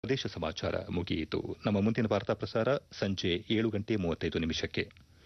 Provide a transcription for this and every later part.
ಪ್ರದೇಶ ಸಮಾಚಾರ ಮುಗಿಯಿತು ನಮ್ಮ ಮುಂದಿನ ವಾರ್ತಾ ಪ್ರಸಾರ ಸಂಜೆ ಏಳು ಗಂಟೆ ಮೂವತ್ತೈದು ನಿಮಿಷಕ್ಕೆ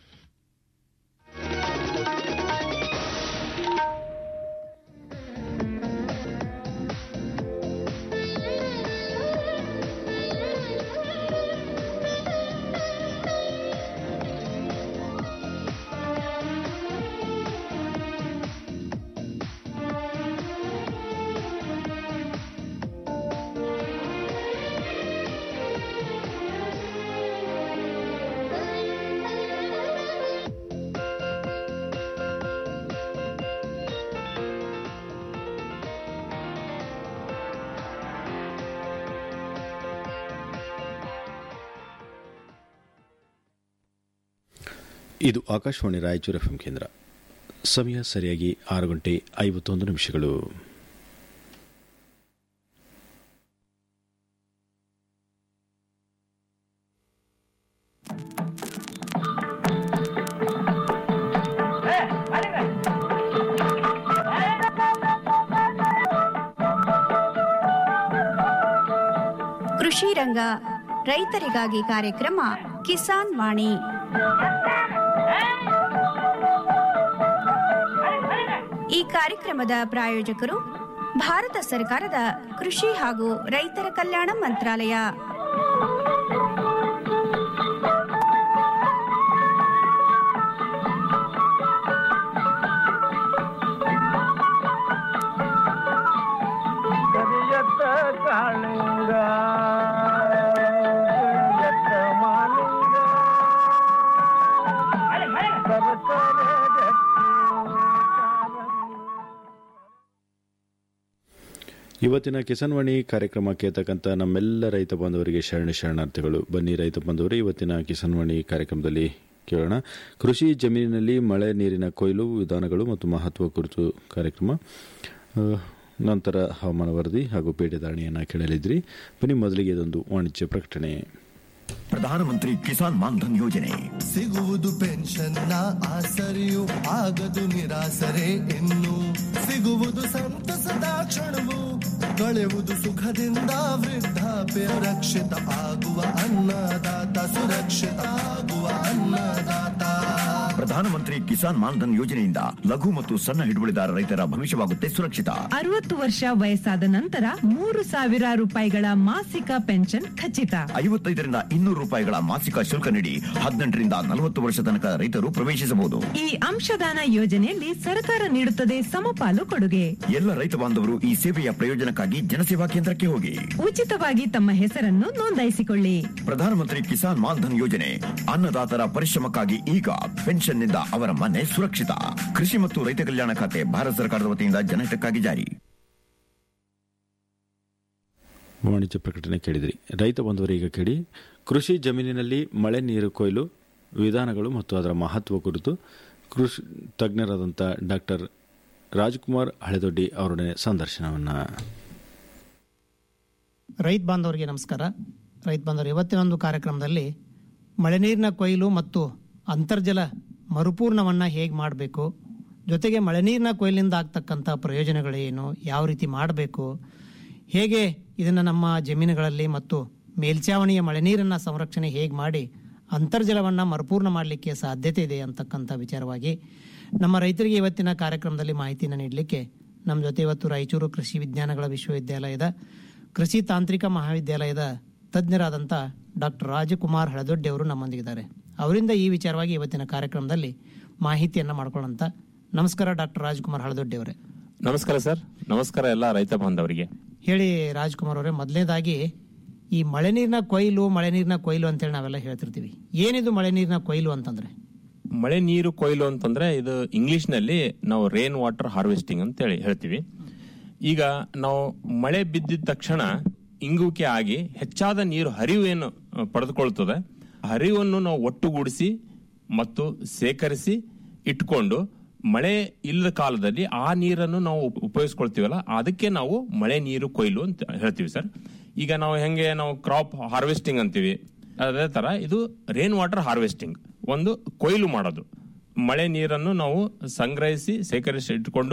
ಇದು ಆಕಾಶವಾಣಿ ರಾಯಚೂರು ಎಫ್ಎಂ ಕೇಂದ್ರ ಸಮಯ ಸರಿಯಾಗಿ ಆರು ಗಂಟೆ ಐವತ್ತೊಂದು ನಿಮಿಷಗಳು ಕೃಷಿ ರಂಗ ರೈತರಿಗಾಗಿ ಕಾರ್ಯಕ್ರಮ ಕಿಸಾನ್ ವಾಣಿ ಈ ಕಾರ್ಯಕ್ರಮದ ಪ್ರಾಯೋಜಕರು ಭಾರತ ಸರ್ಕಾರದ ಕೃಷಿ ಹಾಗೂ ರೈತರ ಕಲ್ಯಾಣ ಮಂತ್ರಾಲಯ ಕರಿಯತ್ತ ಕಾಳಿಂಗ ಕರಿಯತ್ತ ಮಾಲಿಂಗ ಸರಸರ ಗಟ್ಟಿ ಕಾಲಂಗ ಇವತ್ತಿನ ಕಿಸಾನ್ವಾಣಿ ಕಾರ್ಯಕ್ರಮ ಕೇಳ್ತಕ್ಕಂಥ ನಮ್ಮೆಲ್ಲ ರೈತ ಬಾಂಧವರಿಗೆ ಶರಣ ಶರಣಾರ್ಥಿಗಳು ಬನ್ನಿ ರೈತ ಬಾಂಧವರು ಇವತ್ತಿನ ಕಿಸಾನ್ವಾಣಿ ಕಾರ್ಯಕ್ರಮದಲ್ಲಿ ಕೇಳೋಣ ಕೃಷಿ ಜಮೀನಿನಲ್ಲಿ ಮಳೆ ನೀರಿನ ಕೊಯ್ಲು ವಿಧಾನಗಳು ಮತ್ತು ಮಹತ್ವ ಕುರಿತು ಕಾರ್ಯಕ್ರಮ ಆ, ನಂತರ ಹವಾಮಾನ ವರದಿ ಹಾಗೂ ಪೇಟೆದಾರಣೆಯನ್ನು ಕೇಳಲಿದ್ರಿ ಬನ್ನಿ ಮೊದಲಿಗೆ ಇದೊಂದು ವಾಣಿಜ್ಯ ಪ್ರಕಟಣೆ ಪ್ರಧಾನಮಂತ್ರಿ ಕಿಸಾನ್ ಮಾನ್ಧನ್ ಯೋಜನೆ ಸಿಗುವುದು ಪೆನ್ಷನ್ನ ಆಸರೆಯು ಆಗದು ನಿರಾಸರೆ ಇನ್ನು ಸಿಗುವುದು ಸಂತಸದ ಕ್ಷಣವು ಕಳೆಯುವುದು ಸುಖದಿಂದ ವೃದ್ಧಾಪ್ಯ ರಕ್ಷಿತ ಆಗುವ ಅನ್ನದಾತ ಸುರಕ್ಷಿತ ಆಗುವ ಅನ್ನದಾತ ಪ್ರಧಾನಮಂತ್ರಿ ಕಿಸಾನ್ ಮಾನ್ಧನ್ ಯೋಜನೆಯಿಂದ ಲಘು ಮತ್ತು ಸಣ್ಣ ಹಿಡುವಳಿದಾರ ರೈತರ ಭವಿಷ್ಯವಾಗುತ್ತೆ ಸುರಕ್ಷಿತ ಅರವತ್ತು ವರ್ಷ ವಯಸ್ಸಾದ ನಂತರ ಮೂರು ಸಾವಿರ ರೂಪಾಯಿಗಳ ಮಾಸಿಕ ಪೆನ್ಷನ್ ಖಚಿತ ಐವತ್ತೈದರಿಂದ ಇನ್ನೂರು ರೂಪಾಯಿಗಳ ಮಾಸಿಕ ಶುಲ್ಕ ನೀಡಿ ಹದಿನೆಂಟರಿಂದ ನಲವತ್ತು ವರ್ಷ ತನಕ ರೈತರು ಪ್ರವೇಶಿಸಬಹುದು ಈ ಅಂಶದಾನ ಯೋಜನೆಯಲ್ಲಿ ಸರ್ಕಾರ ನೀಡುತ್ತದೆ ಸಮಪಾಲು ಕೊಡುಗೆ ಎಲ್ಲ ರೈತ ಬಾಂಧವರು ಈ ಸೇವೆಯ ಪ್ರಯೋಜನಕ್ಕಾಗಿ ಜನಸೇವಾ ಕೇಂದ್ರಕ್ಕೆ ಹೋಗಿ ಉಚಿತವಾಗಿ ತಮ್ಮ ಹೆಸರನ್ನು ನೋಂದಾಯಿಸಿಕೊಳ್ಳಿ ಪ್ರಧಾನಮಂತ್ರಿ ಕಿಸಾನ್ ಮಾನ್ಧನ್ ಯೋಜನೆ ಅನ್ನದಾತರ ಪರಿಶ್ರಮಕ್ಕಾಗಿ ಈಗ ಪೆನ್ಷನ್ನಿಂದ ಅವರ ಮನೆ ಸುರಕ್ಷಿತ ಕೃಷಿ ಮತ್ತು ರೈತ ಕಲ್ಯಾಣ ಖಾತೆ ಭಾರತ ಸರ್ಕಾರದ ವತಿಯಿಂದ ಜನಹಿತಕ್ಕಾಗಿ ಜಾರಿ ವಾಣಿಜ್ಯ ಪ್ರಕಟಣೆ ಕೇಳಿದ್ರಿ ರೈತ ಬಂಧುವರು ಈಗ ಕೇಳಿ ಕೃಷಿ ಜಮೀನಿನಲ್ಲಿ ಮಳೆ ನೀರು ಕೊಯ್ಲು ವಿಧಾನಗಳು ಮತ್ತು ಅದರ ಮಹತ್ವ ಕುರಿತು ಕೃಷಿ ತಜ್ಞರಾದಂಥ ಡಾಕ್ಟರ್ ರಾಜ್ಕುಮಾರ್ ಹಳೆದೊಡ್ಡಿ ಅವರೊಡನೆ ಸಂದರ್ಶನವನ್ನು ರೈತ ಬಾಂಧವರಿಗೆ ನಮಸ್ಕಾರ ರೈತ ಬಾಂಧವರು ಇವತ್ತಿನ ಒಂದು ಕಾರ್ಯಕ್ರಮದಲ್ಲಿ ಮಳೆ ನೀರಿನ ಕೊಯ್ಲು ಮತ್ತು ಅಂತರ್ಜಲ ಮರುಪೂರ್ಣವನ್ನು ಹೇಗೆ ಮಾಡಬೇಕು ಜೊತೆಗೆ ಮಳೆ ನೀರಿನ ಕೊಯ್ಲಿಂದ ಆಗ್ತಕ್ಕಂಥ ಪ್ರಯೋಜನಗಳೇನು ಯಾವ ರೀತಿ ಮಾಡಬೇಕು ಹೇಗೆ ಇದನ್ನು ನಮ್ಮ ಜಮೀನುಗಳಲ್ಲಿ ಮತ್ತು ಮೇಲ್ಚಾವಣಿಯ ಮಳೆ ನೀರನ್ನು ಸಂರಕ್ಷಣೆ ಹೇಗೆ ಮಾಡಿ ಅಂತರ್ಜಲವನ್ನು ಮರುಪೂರ್ಣ ಮಾಡಲಿಕ್ಕೆ ಸಾಧ್ಯತೆ ಇದೆ ಅಂತಕ್ಕಂಥ ವಿಚಾರವಾಗಿ ನಮ್ಮ ರೈತರಿಗೆ ಇವತ್ತಿನ ಕಾರ್ಯಕ್ರಮದಲ್ಲಿ ಮಾಹಿತಿಯನ್ನು ನೀಡಲಿಕ್ಕೆ ನಮ್ಮ ಜೊತೆ ಇವತ್ತು ರಾಯಚೂರು ಕೃಷಿ ವಿಜ್ಞಾನಗಳ ವಿಶ್ವವಿದ್ಯಾಲಯದ ಕೃಷಿ ತಾಂತ್ರಿಕ ಮಹಾವಿದ್ಯಾಲಯದ ತಜ್ಞರಾದಂಥ ಡಾಕ್ಟರ್ ರಾಜಕುಮಾರ್ ಹಳದೊಡ್ಡಿ ಅವರು ನಮ್ಮೊಂದಿಗಿದ್ದಾರೆ ಅವರಿಂದ ಈ ವಿಚಾರವಾಗಿ ಇವತ್ತಿನ ಕಾರ್ಯಕ್ರಮದಲ್ಲಿ ಮಾಹಿತಿಯನ್ನು ಮಾಡ್ಕೊಳ್ಳೋಂಥ ನಮಸ್ಕಾರ ಡಾಕ್ಟರ್ ರಾಜ್ಕುಮಾರ್ ಹಳದೊಡ್ಡಿ ಅವರೇ ನಮಸ್ಕಾರ ಸರ್ ನಮಸ್ಕಾರ ಎಲ್ಲ ರೈತ ಬಾಂಧವರಿಗೆ ಹೇಳಿ ರಾಜ್ಕುಮಾರ್ ಅವರೇ ಮೊದಲನೇದಾಗಿ ಈ ಮಳೆ ನೀರಿನ ಕೊಯ್ಲು ಮಳೆ ನೀರಿನ ಕೊಯ್ಲು ಅಂತೇಳಿ ನಾವೆಲ್ಲ ಹೇಳ್ತಿರ್ತೀವಿ ಏನಿದು ಮಳೆ ನೀರಿನ ಕೊಯ್ಲು ಅಂತಂದ್ರೆ ಮಳೆ ನೀರು ಕೊಯ್ಲು ಅಂತಂದ್ರೆ ಇದು ಇಂಗ್ಲಿಷ್ ನಲ್ಲಿ ನಾವು ರೇನ್ ವಾಟರ್ ಹಾರ್ವೆಸ್ಟಿಂಗ್ ಅಂತ ಹೇಳಿ ಹೇಳ್ತೀವಿ ಈಗ ನಾವು ಮಳೆ ಬಿದ್ದಿದ ತಕ್ಷಣ ಇಂಗುವಿಕೆ ಆಗಿ ಹೆಚ್ಚಾದ ನೀರು ಹರಿವು ಏನು ಅಹ್, ಪಡೆದುಕೊಳ್ತದೆ ಹರಿವನ್ನು ನಾವು ಒಟ್ಟುಗೂಡಿಸಿ ಮತ್ತು ಸೇಕರಿಸಿ ಇಟ್ಕೊಂಡು ಮಳೆ ಇಲ್ಲದ ಕಾಲದಲ್ಲಿ ಆ ನೀರನ್ನು ನಾವು ಉಪ- ಉಪಯೋಗಿಸ್ಕೊಳ್ತೀವಲ್ಲ ಅದಕ್ಕೆ ನಾವು ಮಳೆ ನೀರು ಕೊಯ್ಲು ಅಂತ ಹೇಳ್ತೀವಿ ಸರ್ ಈಗ ನಾವು ಹೆಂಗೆ ನಾವು ಕ್ರಾಪ್ ಹಾರ್ವೆಸ್ಟಿಂಗ್ ಅಂತೀವಿ ಅದೇ ತರ ಇದು ರೇನ್ ವಾಟರ್ ಹಾರ್ವೆಸ್ಟಿಂಗ್ ಒಂದು ಕೊಯ್ಲು ಮಾಡೋದು ಮಳೆ ನೀರನ್ನು ನಾವು ಸಂಗ್ರಹಿಸಿ ಸೇಕರಿಸಿ ಇಟ್ಕೊಂಡು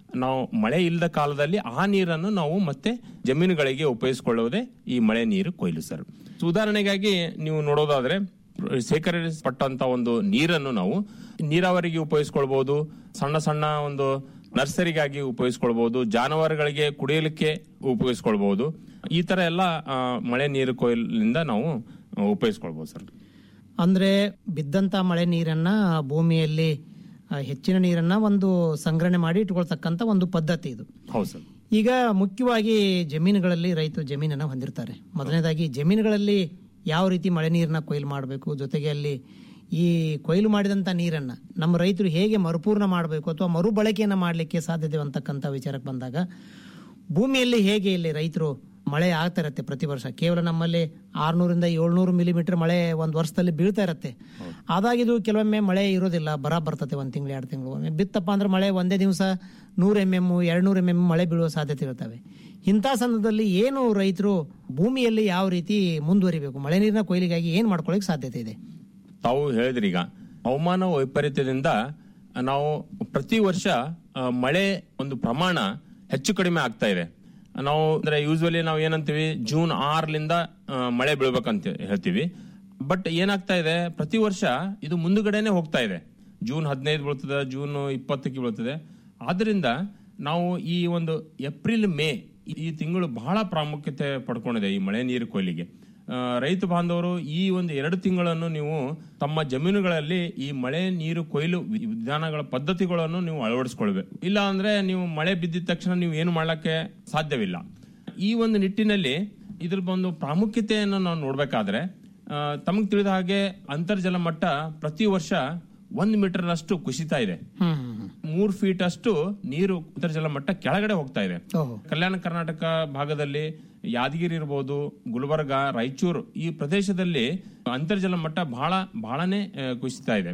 ನಾವು ಮಳೆ ಇಲ್ಲದ ಕಾಲದಲ್ಲಿ ಆ ನೀರನ್ನು ನಾವು ಮತ್ತೆ ಜಮೀನುಗಳಿಗೆ ಉಪಯೋಗಿಸಿಕೊಳ್ಳುವುದೇ ಈ ಮಳೆ ನೀರು ಕೊಯ್ಲು ಸರ್ ಉದಾಹರಣೆಗಾಗಿ ನೀವು ನೋಡೋದಾದ್ರೆ ಸೇಕರಿಸಲ್ಪಟ್ಟಂತ ಒಂದು ನೀರನ್ನು ನಾವು ನೀರಾವರಿಗೆ ಉಪಯೋಗಿಸ್ಕೊಳ್ಬಹುದು ಸಣ್ಣ ಸಣ್ಣ ಒಂದು ನರ್ಸರಿಗಾಗಿ ಉಪಯೋಗಿಸ್ಕೊಳ್ಬಹುದು ಜಾನುವಾರುಗಳಿಗೆ ಕುಡಿಯಲಿಕ್ಕೆ ಉಪಯೋಗಿಸ್ಕೊಳ್ಬಹುದು ಈ ತರ ಎಲ್ಲ ಆ, ಮಳೆ ನೀರು ಕೊಯ್ಲಿನಿಂದ ನಾವು ಆ, ಉಪಯೋಗಿಸ್ಕೊಳ್ಬಹುದು ಸರ್ ಅಂದ್ರೆ ಬಿದ್ದಂತ ಮಳೆ ನೀರನ್ನ ಭೂಮಿಯಲ್ಲಿ ಆ, ಹೆಚ್ಚಿನ ನೀರನ್ನ ಒಂದು ಸಂಗ್ರಹಣೆ ಮಾಡಿ ಇಟ್ಕೊಳ್ತಕ್ಕಂತ ಒಂದು ಪದ್ಧತಿ ಇದು ಹೌದು ಸರ್ ಈಗ ಮುಖ್ಯವಾಗಿ ಜಮೀನುಗಳಲ್ಲಿ ರೈತರು ಜಮೀನನ್ನ ಹೊಂದಿರ್ತಾರೆ ಮೊದಲನೇದಾಗಿ ಜಮೀನುಗಳಲ್ಲಿ ಯಾವ ರೀತಿ ಮಳೆ ನೀರನ್ನ ಕೊಯ್ಲು ಮಾಡಬೇಕು ಜೊತೆಗೆ ಅಲ್ಲಿ ಈ ಕೊಯ್ಲು ಮಾಡಿದಂತ ನೀರನ್ನ ನಮ್ಮ ರೈತರು ಹೇಗೆ ಮರುಪೂರ್ಣ ಮಾಡಬೇಕು ಅಥವಾ ಮರುಬಳಕೆಯನ್ನ ಮಾಡಲಿಕ್ಕೆ ಸಾಧ್ಯತೆ ಅಂತಕ್ಕಂಥ ವಿಚಾರಕ್ಕೆ ಬಂದಾಗ ಭೂಮಿಯಲ್ಲಿ ಹೇಗೆ ಇಲ್ಲಿ ರೈತರು ಮಳೆ ಆಗ್ತಾ ಇರತ್ತೆ ಪ್ರತಿ ವರ್ಷ ಕೇವಲ ನಮ್ಮಲ್ಲಿ ಆರ್ನೂರಿಂದ ಏಳ್ನೂರು ಮಿಲಿಮೀಟರ್ ಮಳೆ ಒಂದು ವರ್ಷದಲ್ಲಿ ಬೀಳ್ತಾ ಇರತ್ತೆ ಆದಾಗಿದು ಕೆಲವೊಮ್ಮೆ ಮಳೆ ಇರೋದಿಲ್ಲ ಬರ ಬರ್ತತೆ ಒಂದು ತಿಂಗಳು ಎರಡು ತಿಂಗಳು ಒಮ್ಮೆ ಬಿತ್ತಪ್ಪ ಅಂದ್ರೆ ಮಳೆ ಒಂದೇ ದಿವಸ ನೂರು ಎಮ್ ಎಮ್ ಎರಡು ನೂರು ಎಮ್ ಎಮ್ ಮಳೆ ಬೀಳುವ ಸಾಧ್ಯತೆ ಇರ್ತವೆ ಇಂಥ ಸಂದರ್ಭದಲ್ಲಿ ಏನು ರೈತರು ಭೂಮಿಯಲ್ಲಿ ಯಾವ ರೀತಿ ಮುಂದುವರಿಬೇಕು ಮಳೆ ನೀರಿನ ಕೊಯ್ಲಿಗಾಗಿ ಏನು ಮಾಡ್ಕೊಳ್ಳಿಕ್ಕೆ ಸಾಧ್ಯತೆ ಇದೆ ತಾವು ಹೇಳಿದ್ರಿ ಈಗ ಹವಾಮಾನ ವೈಪರೀತ್ಯದಿಂದ ನಾವು ಪ್ರತಿ ವರ್ಷ ಆ, ಮಳೆ ಒಂದು ಪ್ರಮಾಣ ಹೆಚ್ಚು ಕಡಿಮೆ ಆಗ್ತಾ ಇದೆ ನಾವು ಅಂದ್ರೆ ಯೂಸ್ವಲಿ ನಾವು ಏನಂತೀವಿ ಜೂನ್ ಆರ್ಲಿಂದ ಆ, ಮಳೆ ಬೀಳ್ಬೇಕಂತ ಹೇಳ್ತೀವಿ ಬಟ್ ಏನಾಗ್ತಾ ಇದೆ ಪ್ರತಿ ವರ್ಷ ಇದು ಮುಂದುಗಡೆನೆ ಹೋಗ್ತಾ ಇದೆ ಜೂನ್ ಹದಿನೈದು ಬೀಳ್ತದೆ ಜೂನ್ ಇಪ್ಪತ್ತಕ್ಕೆ ಬೀಳ್ತದೆ ಆದ್ರಿಂದ ನಾವು ಈ ಒಂದು ಏಪ್ರಿಲ್ ಮೇ ಈ ತಿಂಗಳು ಬಹಳ ಪ್ರಾಮುಖ್ಯತೆ ಪಡ್ಕೊಂಡಿದೆ ಈ ಮಳೆ ನೀರು ಕೊಯ್ಲಿಗೆ ಆ, ರೈತ ಬಾಂಧವರು ಈ ಒಂದು ಎರಡು ತಿಂಗಳನ್ನು ನೀವು ತಮ್ಮ ಜಮೀನುಗಳಲ್ಲಿ ಈ ಮಳೆ ನೀರು ಕೊಯ್ಲು ವಿ- ವಿಧಾನಗಳ ಪದ್ಧತಿಗಳನ್ನು ನೀವು ಅಳವಡಿಸ್ಕೊಳ್ಬೇಕು ಇಲ್ಲ ಅಂದ್ರೆ ನೀವು ಮಳೆ ಬಿದ್ದಿದ ತಕ್ಷಣ ನೀವು ಏನು ಮಾಡ್ಲಿಕ್ಕೆ ಸಾಧ್ಯವಿಲ್ಲ ಈ ಒಂದು ನಿಟ್ಟಿನಲ್ಲಿ ಇದ್ರ ಒಂದು ಪ್ರಾಮುಖ್ಯತೆಯನ್ನು ನಾವು ನೋಡ್ಬೇಕಾದ್ರೆ ತಮಗೆ ತಿಳಿದ ಹಾಗೆ ಅಂತರ್ಜಲ ಮಟ್ಟ ಪ್ರತಿ ವರ್ಷ ಒಂದ್ ಮೀಟರ್ನಷ್ಟು ಕುಸಿತಾ ಇದೆ ಮೂರ್ ಫೀಟ್ ಅಷ್ಟು ನೀರು ಅಂತರ್ಜಲ ಮಟ್ಟ ಕೆಳಗಡೆ ಹೋಗ್ತಾ ಇದೆ ಕಲ್ಯಾಣ ಕರ್ನಾಟಕ ಭಾಗದಲ್ಲಿ ಯಾದಗಿರಿ ಇರ್ಬೋದು ಗುಲ್ಬರ್ಗ ರಾಯಚೂರು ಈ ಪ್ರದೇಶದಲ್ಲಿ ಅಂತರ್ಜಲ ಮಟ್ಟ ಬಹಳ ಬಹಳನೇ ಆ, ಕುಸಿತಾ ಇದೆ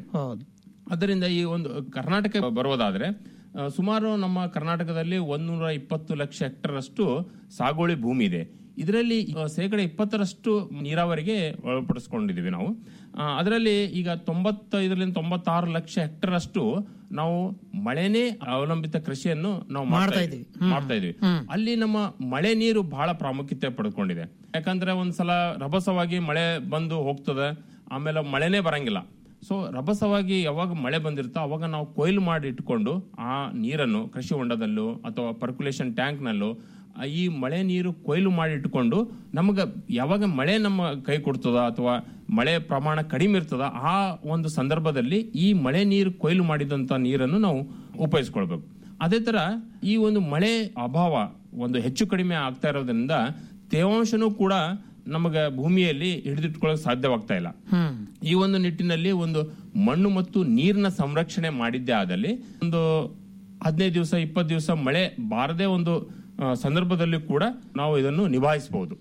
ಅದರಿಂದ ಈ ಒಂದು ಕರ್ನಾಟಕ ಬರೋದಾದ್ರೆ ಆ, ಸುಮಾರು ನಮ್ಮ ಕರ್ನಾಟಕದಲ್ಲಿ ಒಂದೂರ ಇಪ್ಪತ್ತು ಲಕ್ಷ ಹೆಕ್ಟರ್ ಅಷ್ಟು ಸಾಗುವಳಿ ಭೂಮಿ ಇದೆ ಇದರಲ್ಲಿ ಆ, ಶೇಕಡ ಇಪ್ಪತ್ತರಷ್ಟು ನೀರಾವರಿಗೆ ಒಳಪಡಿಸ್ಕೊಂಡಿದ್ದೀವಿ ನಾವು ಆ, ಅದರಲ್ಲಿ ಈಗ ತೊಂಬತ್ತೈದರಿಂದ ತೊಂಬತ್ತಾರು ಲಕ್ಷ ಹೆಕ್ಟರ್ ಅಷ್ಟು ನಾವು ಮಳೆನೇ ಅವಲಂಬಿತ ಕೃಷಿಯನ್ನು ನಾವು ಮಾಡ್ತಾ ಇದ್ದೀವಿ ಮಾಡ್ತಾ ಇದೀವಿ ಅಲ್ಲಿ ನಮ್ಮ ಮಳೆ ನೀರು ಬಹಳ ಪ್ರಾಮುಖ್ಯತೆ ಪಡ್ಕೊಂಡಿದೆ ಯಾಕಂದ್ರೆ ಒಂದ್ಸಲ ರಭಸವಾಗಿ ಮಳೆ ಬಂದು ಹೋಗ್ತದೆ ಆಮೇಲೆ ಮಳೆನೇ ಬರಂಗಿಲ್ಲ ಸೊ ರಭಸವಾಗಿ ಯಾವಾಗ ಮಳೆ ಬಂದಿರುತ್ತೋ ಅವಾಗ ನಾವು ಕೊಯ್ಲು ಮಾಡಿ ಇಟ್ಕೊಂಡು ಆ ನೀರನ್ನು ಕೃಷಿ ಹೊಂಡದಲ್ಲೂ ಅಥವಾ ಪರ್ಕ್ಯುಲೇಷನ್ ಟ್ಯಾಂಕ್ನಲ್ಲೂ ಆ ಈ ಮಳೆ ನೀರು ಕೊಯ್ಲು ಮಾಡಿ ಇಟ್ಕೊಂಡು ನಮಗೆ ಯಾವಾಗ ಮಳೆ ನಮ್ಮ ಕೈ ಕೊಡ್ತದ ಅಥವಾ ಮಳೆ ಪ್ರಮಾಣ ಕಡಿಮೆ ಇರ್ತದ ಆ ಒಂದು ಸಂದರ್ಭದಲ್ಲಿ ಈ ಮಳೆ ನೀರು ಕೊಯ್ಲು ಮಾಡಿದಂತ ನೀರನ್ನು ನಾವು ಉಪಯೋಗಿಸ್ಕೊಳ್ಬೇಕು ಅದೇ ತರ ಈ ಒಂದು ಮಳೆ ಅಭಾವ ಒಂದು ಹೆಚ್ಚು ಕಡಿಮೆ ಆಗ್ತಾ ಇರೋದ್ರಿಂದ ತೇವಾಂಶನೂ ಕೂಡ ನಮಗೆ ಭೂಮಿಯಲ್ಲಿ ಹಿಡಿದಿಟ್ಕೊಳ್ಳೋಕೆ ಸಾಧ್ಯವಾಗ್ತಾ ಇಲ್ಲ ಈ ಒಂದು ನಿಟ್ಟಿನಲ್ಲಿ ಒಂದು ಮಣ್ಣು ಮತ್ತು ನೀರಿನ ಸಂರಕ್ಷಣೆ ಮಾಡಿದ್ದೇ ಆದಲ್ಲಿ ಒಂದು ಹದಿನೈದು ದಿವಸ ಇಪ್ಪತ್ತು ದಿವಸ ಮಳೆ ಬಾರದೇ ಒಂದು ಆ, ಸಂದರ್ಭದಲ್ಲಿ ಕೂಡ ನಾವು ಇದನ್ನು ನಿಭಾಯಿಸಬಹುದು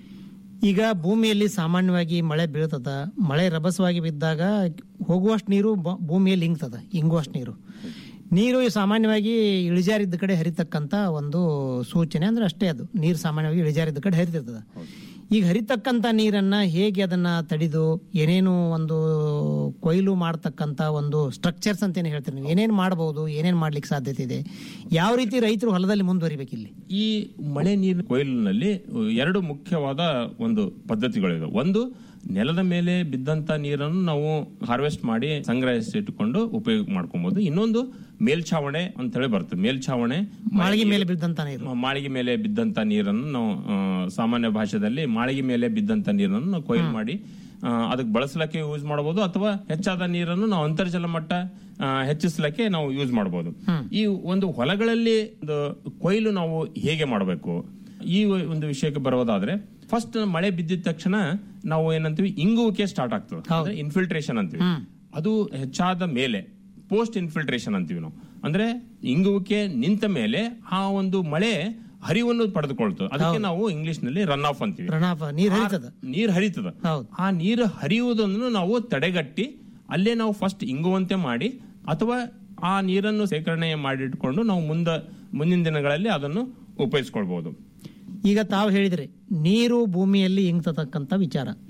ಈಗ ಭೂಮಿಯಲ್ಲಿ ಸಾಮಾನ್ಯವಾಗಿ ಮಳೆ ಬೀಳ್ತದ ಮಳೆ ರಭಸವಾಗಿ ಬಿದ್ದಾಗ ಹೋಗುವಷ್ಟು ನೀರು ಬ- ಭೂಮಿಯಲ್ಲಿ ಇಂಗ್ತದ ಇಂಗುವಷ್ಟು ನೀರು ನೀರು ಸಾಮಾನ್ಯವಾಗಿ ಇಳಿಜಾರಿದ್ದ ಕಡೆ ಹರಿತಕ್ಕಂತ ಒಂದು ಸೂಚನೆ ಅಂದ್ರೆ ಅಷ್ಟೇ ಅದು ನೀರು ಸಾಮಾನ್ಯವಾಗಿ ಇಳಿಜಾರಿದ್ದ ಕಡೆ ಹರಿತಿರ್ತದ ಈಗ ಹರಿತಕ್ಕಂತ ನೀರನ್ನ ಹೇಗೆ ಅದನ್ನ ತಡಿದು ಏನೇನು ಒಂದು ಕೊಯ್ಲು ಮಾಡತಕ್ಕಂತ ಒಂದು ಸ್ಟ್ರಕ್ಚರ್ಸ್ ಅಂತ ಏನು ಹೇಳ್ತೀರಿ ನೀವು ಏನೇನು ಮಾಡಬಹುದು ಏನೇನು ಮಾಡ್ಲಿಕ್ಕೆ ಸಾಧ್ಯತೆ ಇದೆ ಯಾವ ರೀತಿ ರೈತರು ಹೊಲದಲ್ಲಿ ಮುಂದುವರಿಬೇಕಿಲ್ಲಿ ಈ ಮಳೆ ನೀರಿನ ಕೊಯ್ಲಿನಲ್ಲಿ ಎರಡು ಮುಖ್ಯವಾದ ಒಂದು ಪದ್ಧತಿಗಳಿವೆ ಒಂದು ನೆಲದ ಮೇಲೆ ಬಿದ್ದಂತ ನೀರನ್ನು ನಾವು ಹಾರ್ವೆಸ್ಟ್ ಮಾಡಿ ಸಂಗ್ರಹಿಸಿಟ್ಟುಕೊಂಡು ಉಪಯೋಗ ಮಾಡ್ಕೊಬಹುದು ಇನ್ನೊಂದು ಮೇಲ್ಛಾವಣೆ ಅಂತ ಹೇಳಿ ಬರ್ತದೆ ಮೇಲ್ಛಾವಣೆ ಮಾಳಿಗೆ ಮೇಲೆ ಬಿದ್ದಂತ ನೀರು ಮಾಳಿಗೆ ಮೇಲೆ ಬಿದ್ದಂತ ನೀರನ್ನು ನಾವು ಆ, ಸಾಮಾನ್ಯ ಭಾಷೆಯಲ್ಲಿ ಮಾಳಿಗೆ ಮೇಲೆ ಬಿದ್ದಂತ ನೀರನ್ನು ನಾವು ಕೊಯ್ಲು ಮಾಡಿ ಆ, ಅದಕ್ಕೆ ಬಳಸಲಿಕ್ಕೆ ಯೂಸ್ ಮಾಡಬಹುದು ಅಥವಾ ಹೆಚ್ಚಾದ ನೀರನ್ನು ನಾವು ಅಂತರ್ಜಲ ಮಟ್ಟ ಆ, ಹೆಚ್ಚಿಸ್ಲಿಕ್ಕೆ ನಾವು ಯೂಸ್ ಮಾಡಬಹುದು ಈ ಒಂದು ಹೊಲಗಳಲ್ಲಿ ಒಂದು ಕೊಯ್ಲು ನಾವು ಹೇಗೆ ಮಾಡಬೇಕು ಈ ಒಂದು ವಿಷಯಕ್ಕೆ ಬರೋದಾದ್ರೆ ಫಸ್ಟ್ ಮಳೆ ಬಿದ್ದಿದ ತಕ್ಷಣ ನಾವು ಏನಂತೀವಿ ಇಂಗುವಿಕೆ ಸ್ಟಾರ್ಟ್ ಆಗ್ತದೆ ಅಂದ್ರೆ ಇನ್ಫಿಲ್ಟ್ರೇಷನ್ ಅಂತೀವಿ ಅದು ಹೆಚ್ಚಾದ ಮೇಲೆ ಪೋಸ್ಟ್ ಇನ್ಫಿಲ್ಟ್ರೇಷನ್ ಅಂತೀವಿ ನಾವು ಅಂದ್ರೆ ಇಂಗುವಿಕೆ ನಿಂತ ಮೇಲೆ ಆ ಒಂದು ಮಳೆ ಹರಿವನ್ನು ಪಡೆದುಕೊಳ್ತದೆ ಅದಕ್ಕೆ ನಾವು ಇಂಗ್ಲಿಷ್ ನಲ್ಲಿ ರನ್ ಆಫ್ ಅಂತೀವಿ ಪ್ರಣಾಪ ನೀರು ಹರಿತದ ನೀರು ಹರಿತದ ಆ ನೀರು ಹರಿಯುವುದನ್ನು ನಾವು ತಡೆಗಟ್ಟಿ ಅಲ್ಲೇ ನಾವು ಫಸ್ಟ್ ಇಂಗುವಂತೆ ಮಾಡಿ ಅಥವಾ ಆ ನೀರನ್ನು ಸೇಕರಣೆ ಮಾಡಿಟ್ಕೊಂಡು ನಾವು ಮುಂದ ಮುಂದಿನ ದಿನಗಳಲ್ಲಿ ಅದನ್ನು ಉಪಯೋಗಿಸ್ಕೊಳ್ಬಹುದು ಈಗ ತಾವು ಹೇಳಿದ್ರಿ ನೀರು ಭೂಮಿಯಲ್ಲಿ ಇಂಗ್ತತಕ್ಕಂತ ವಿಚಾರ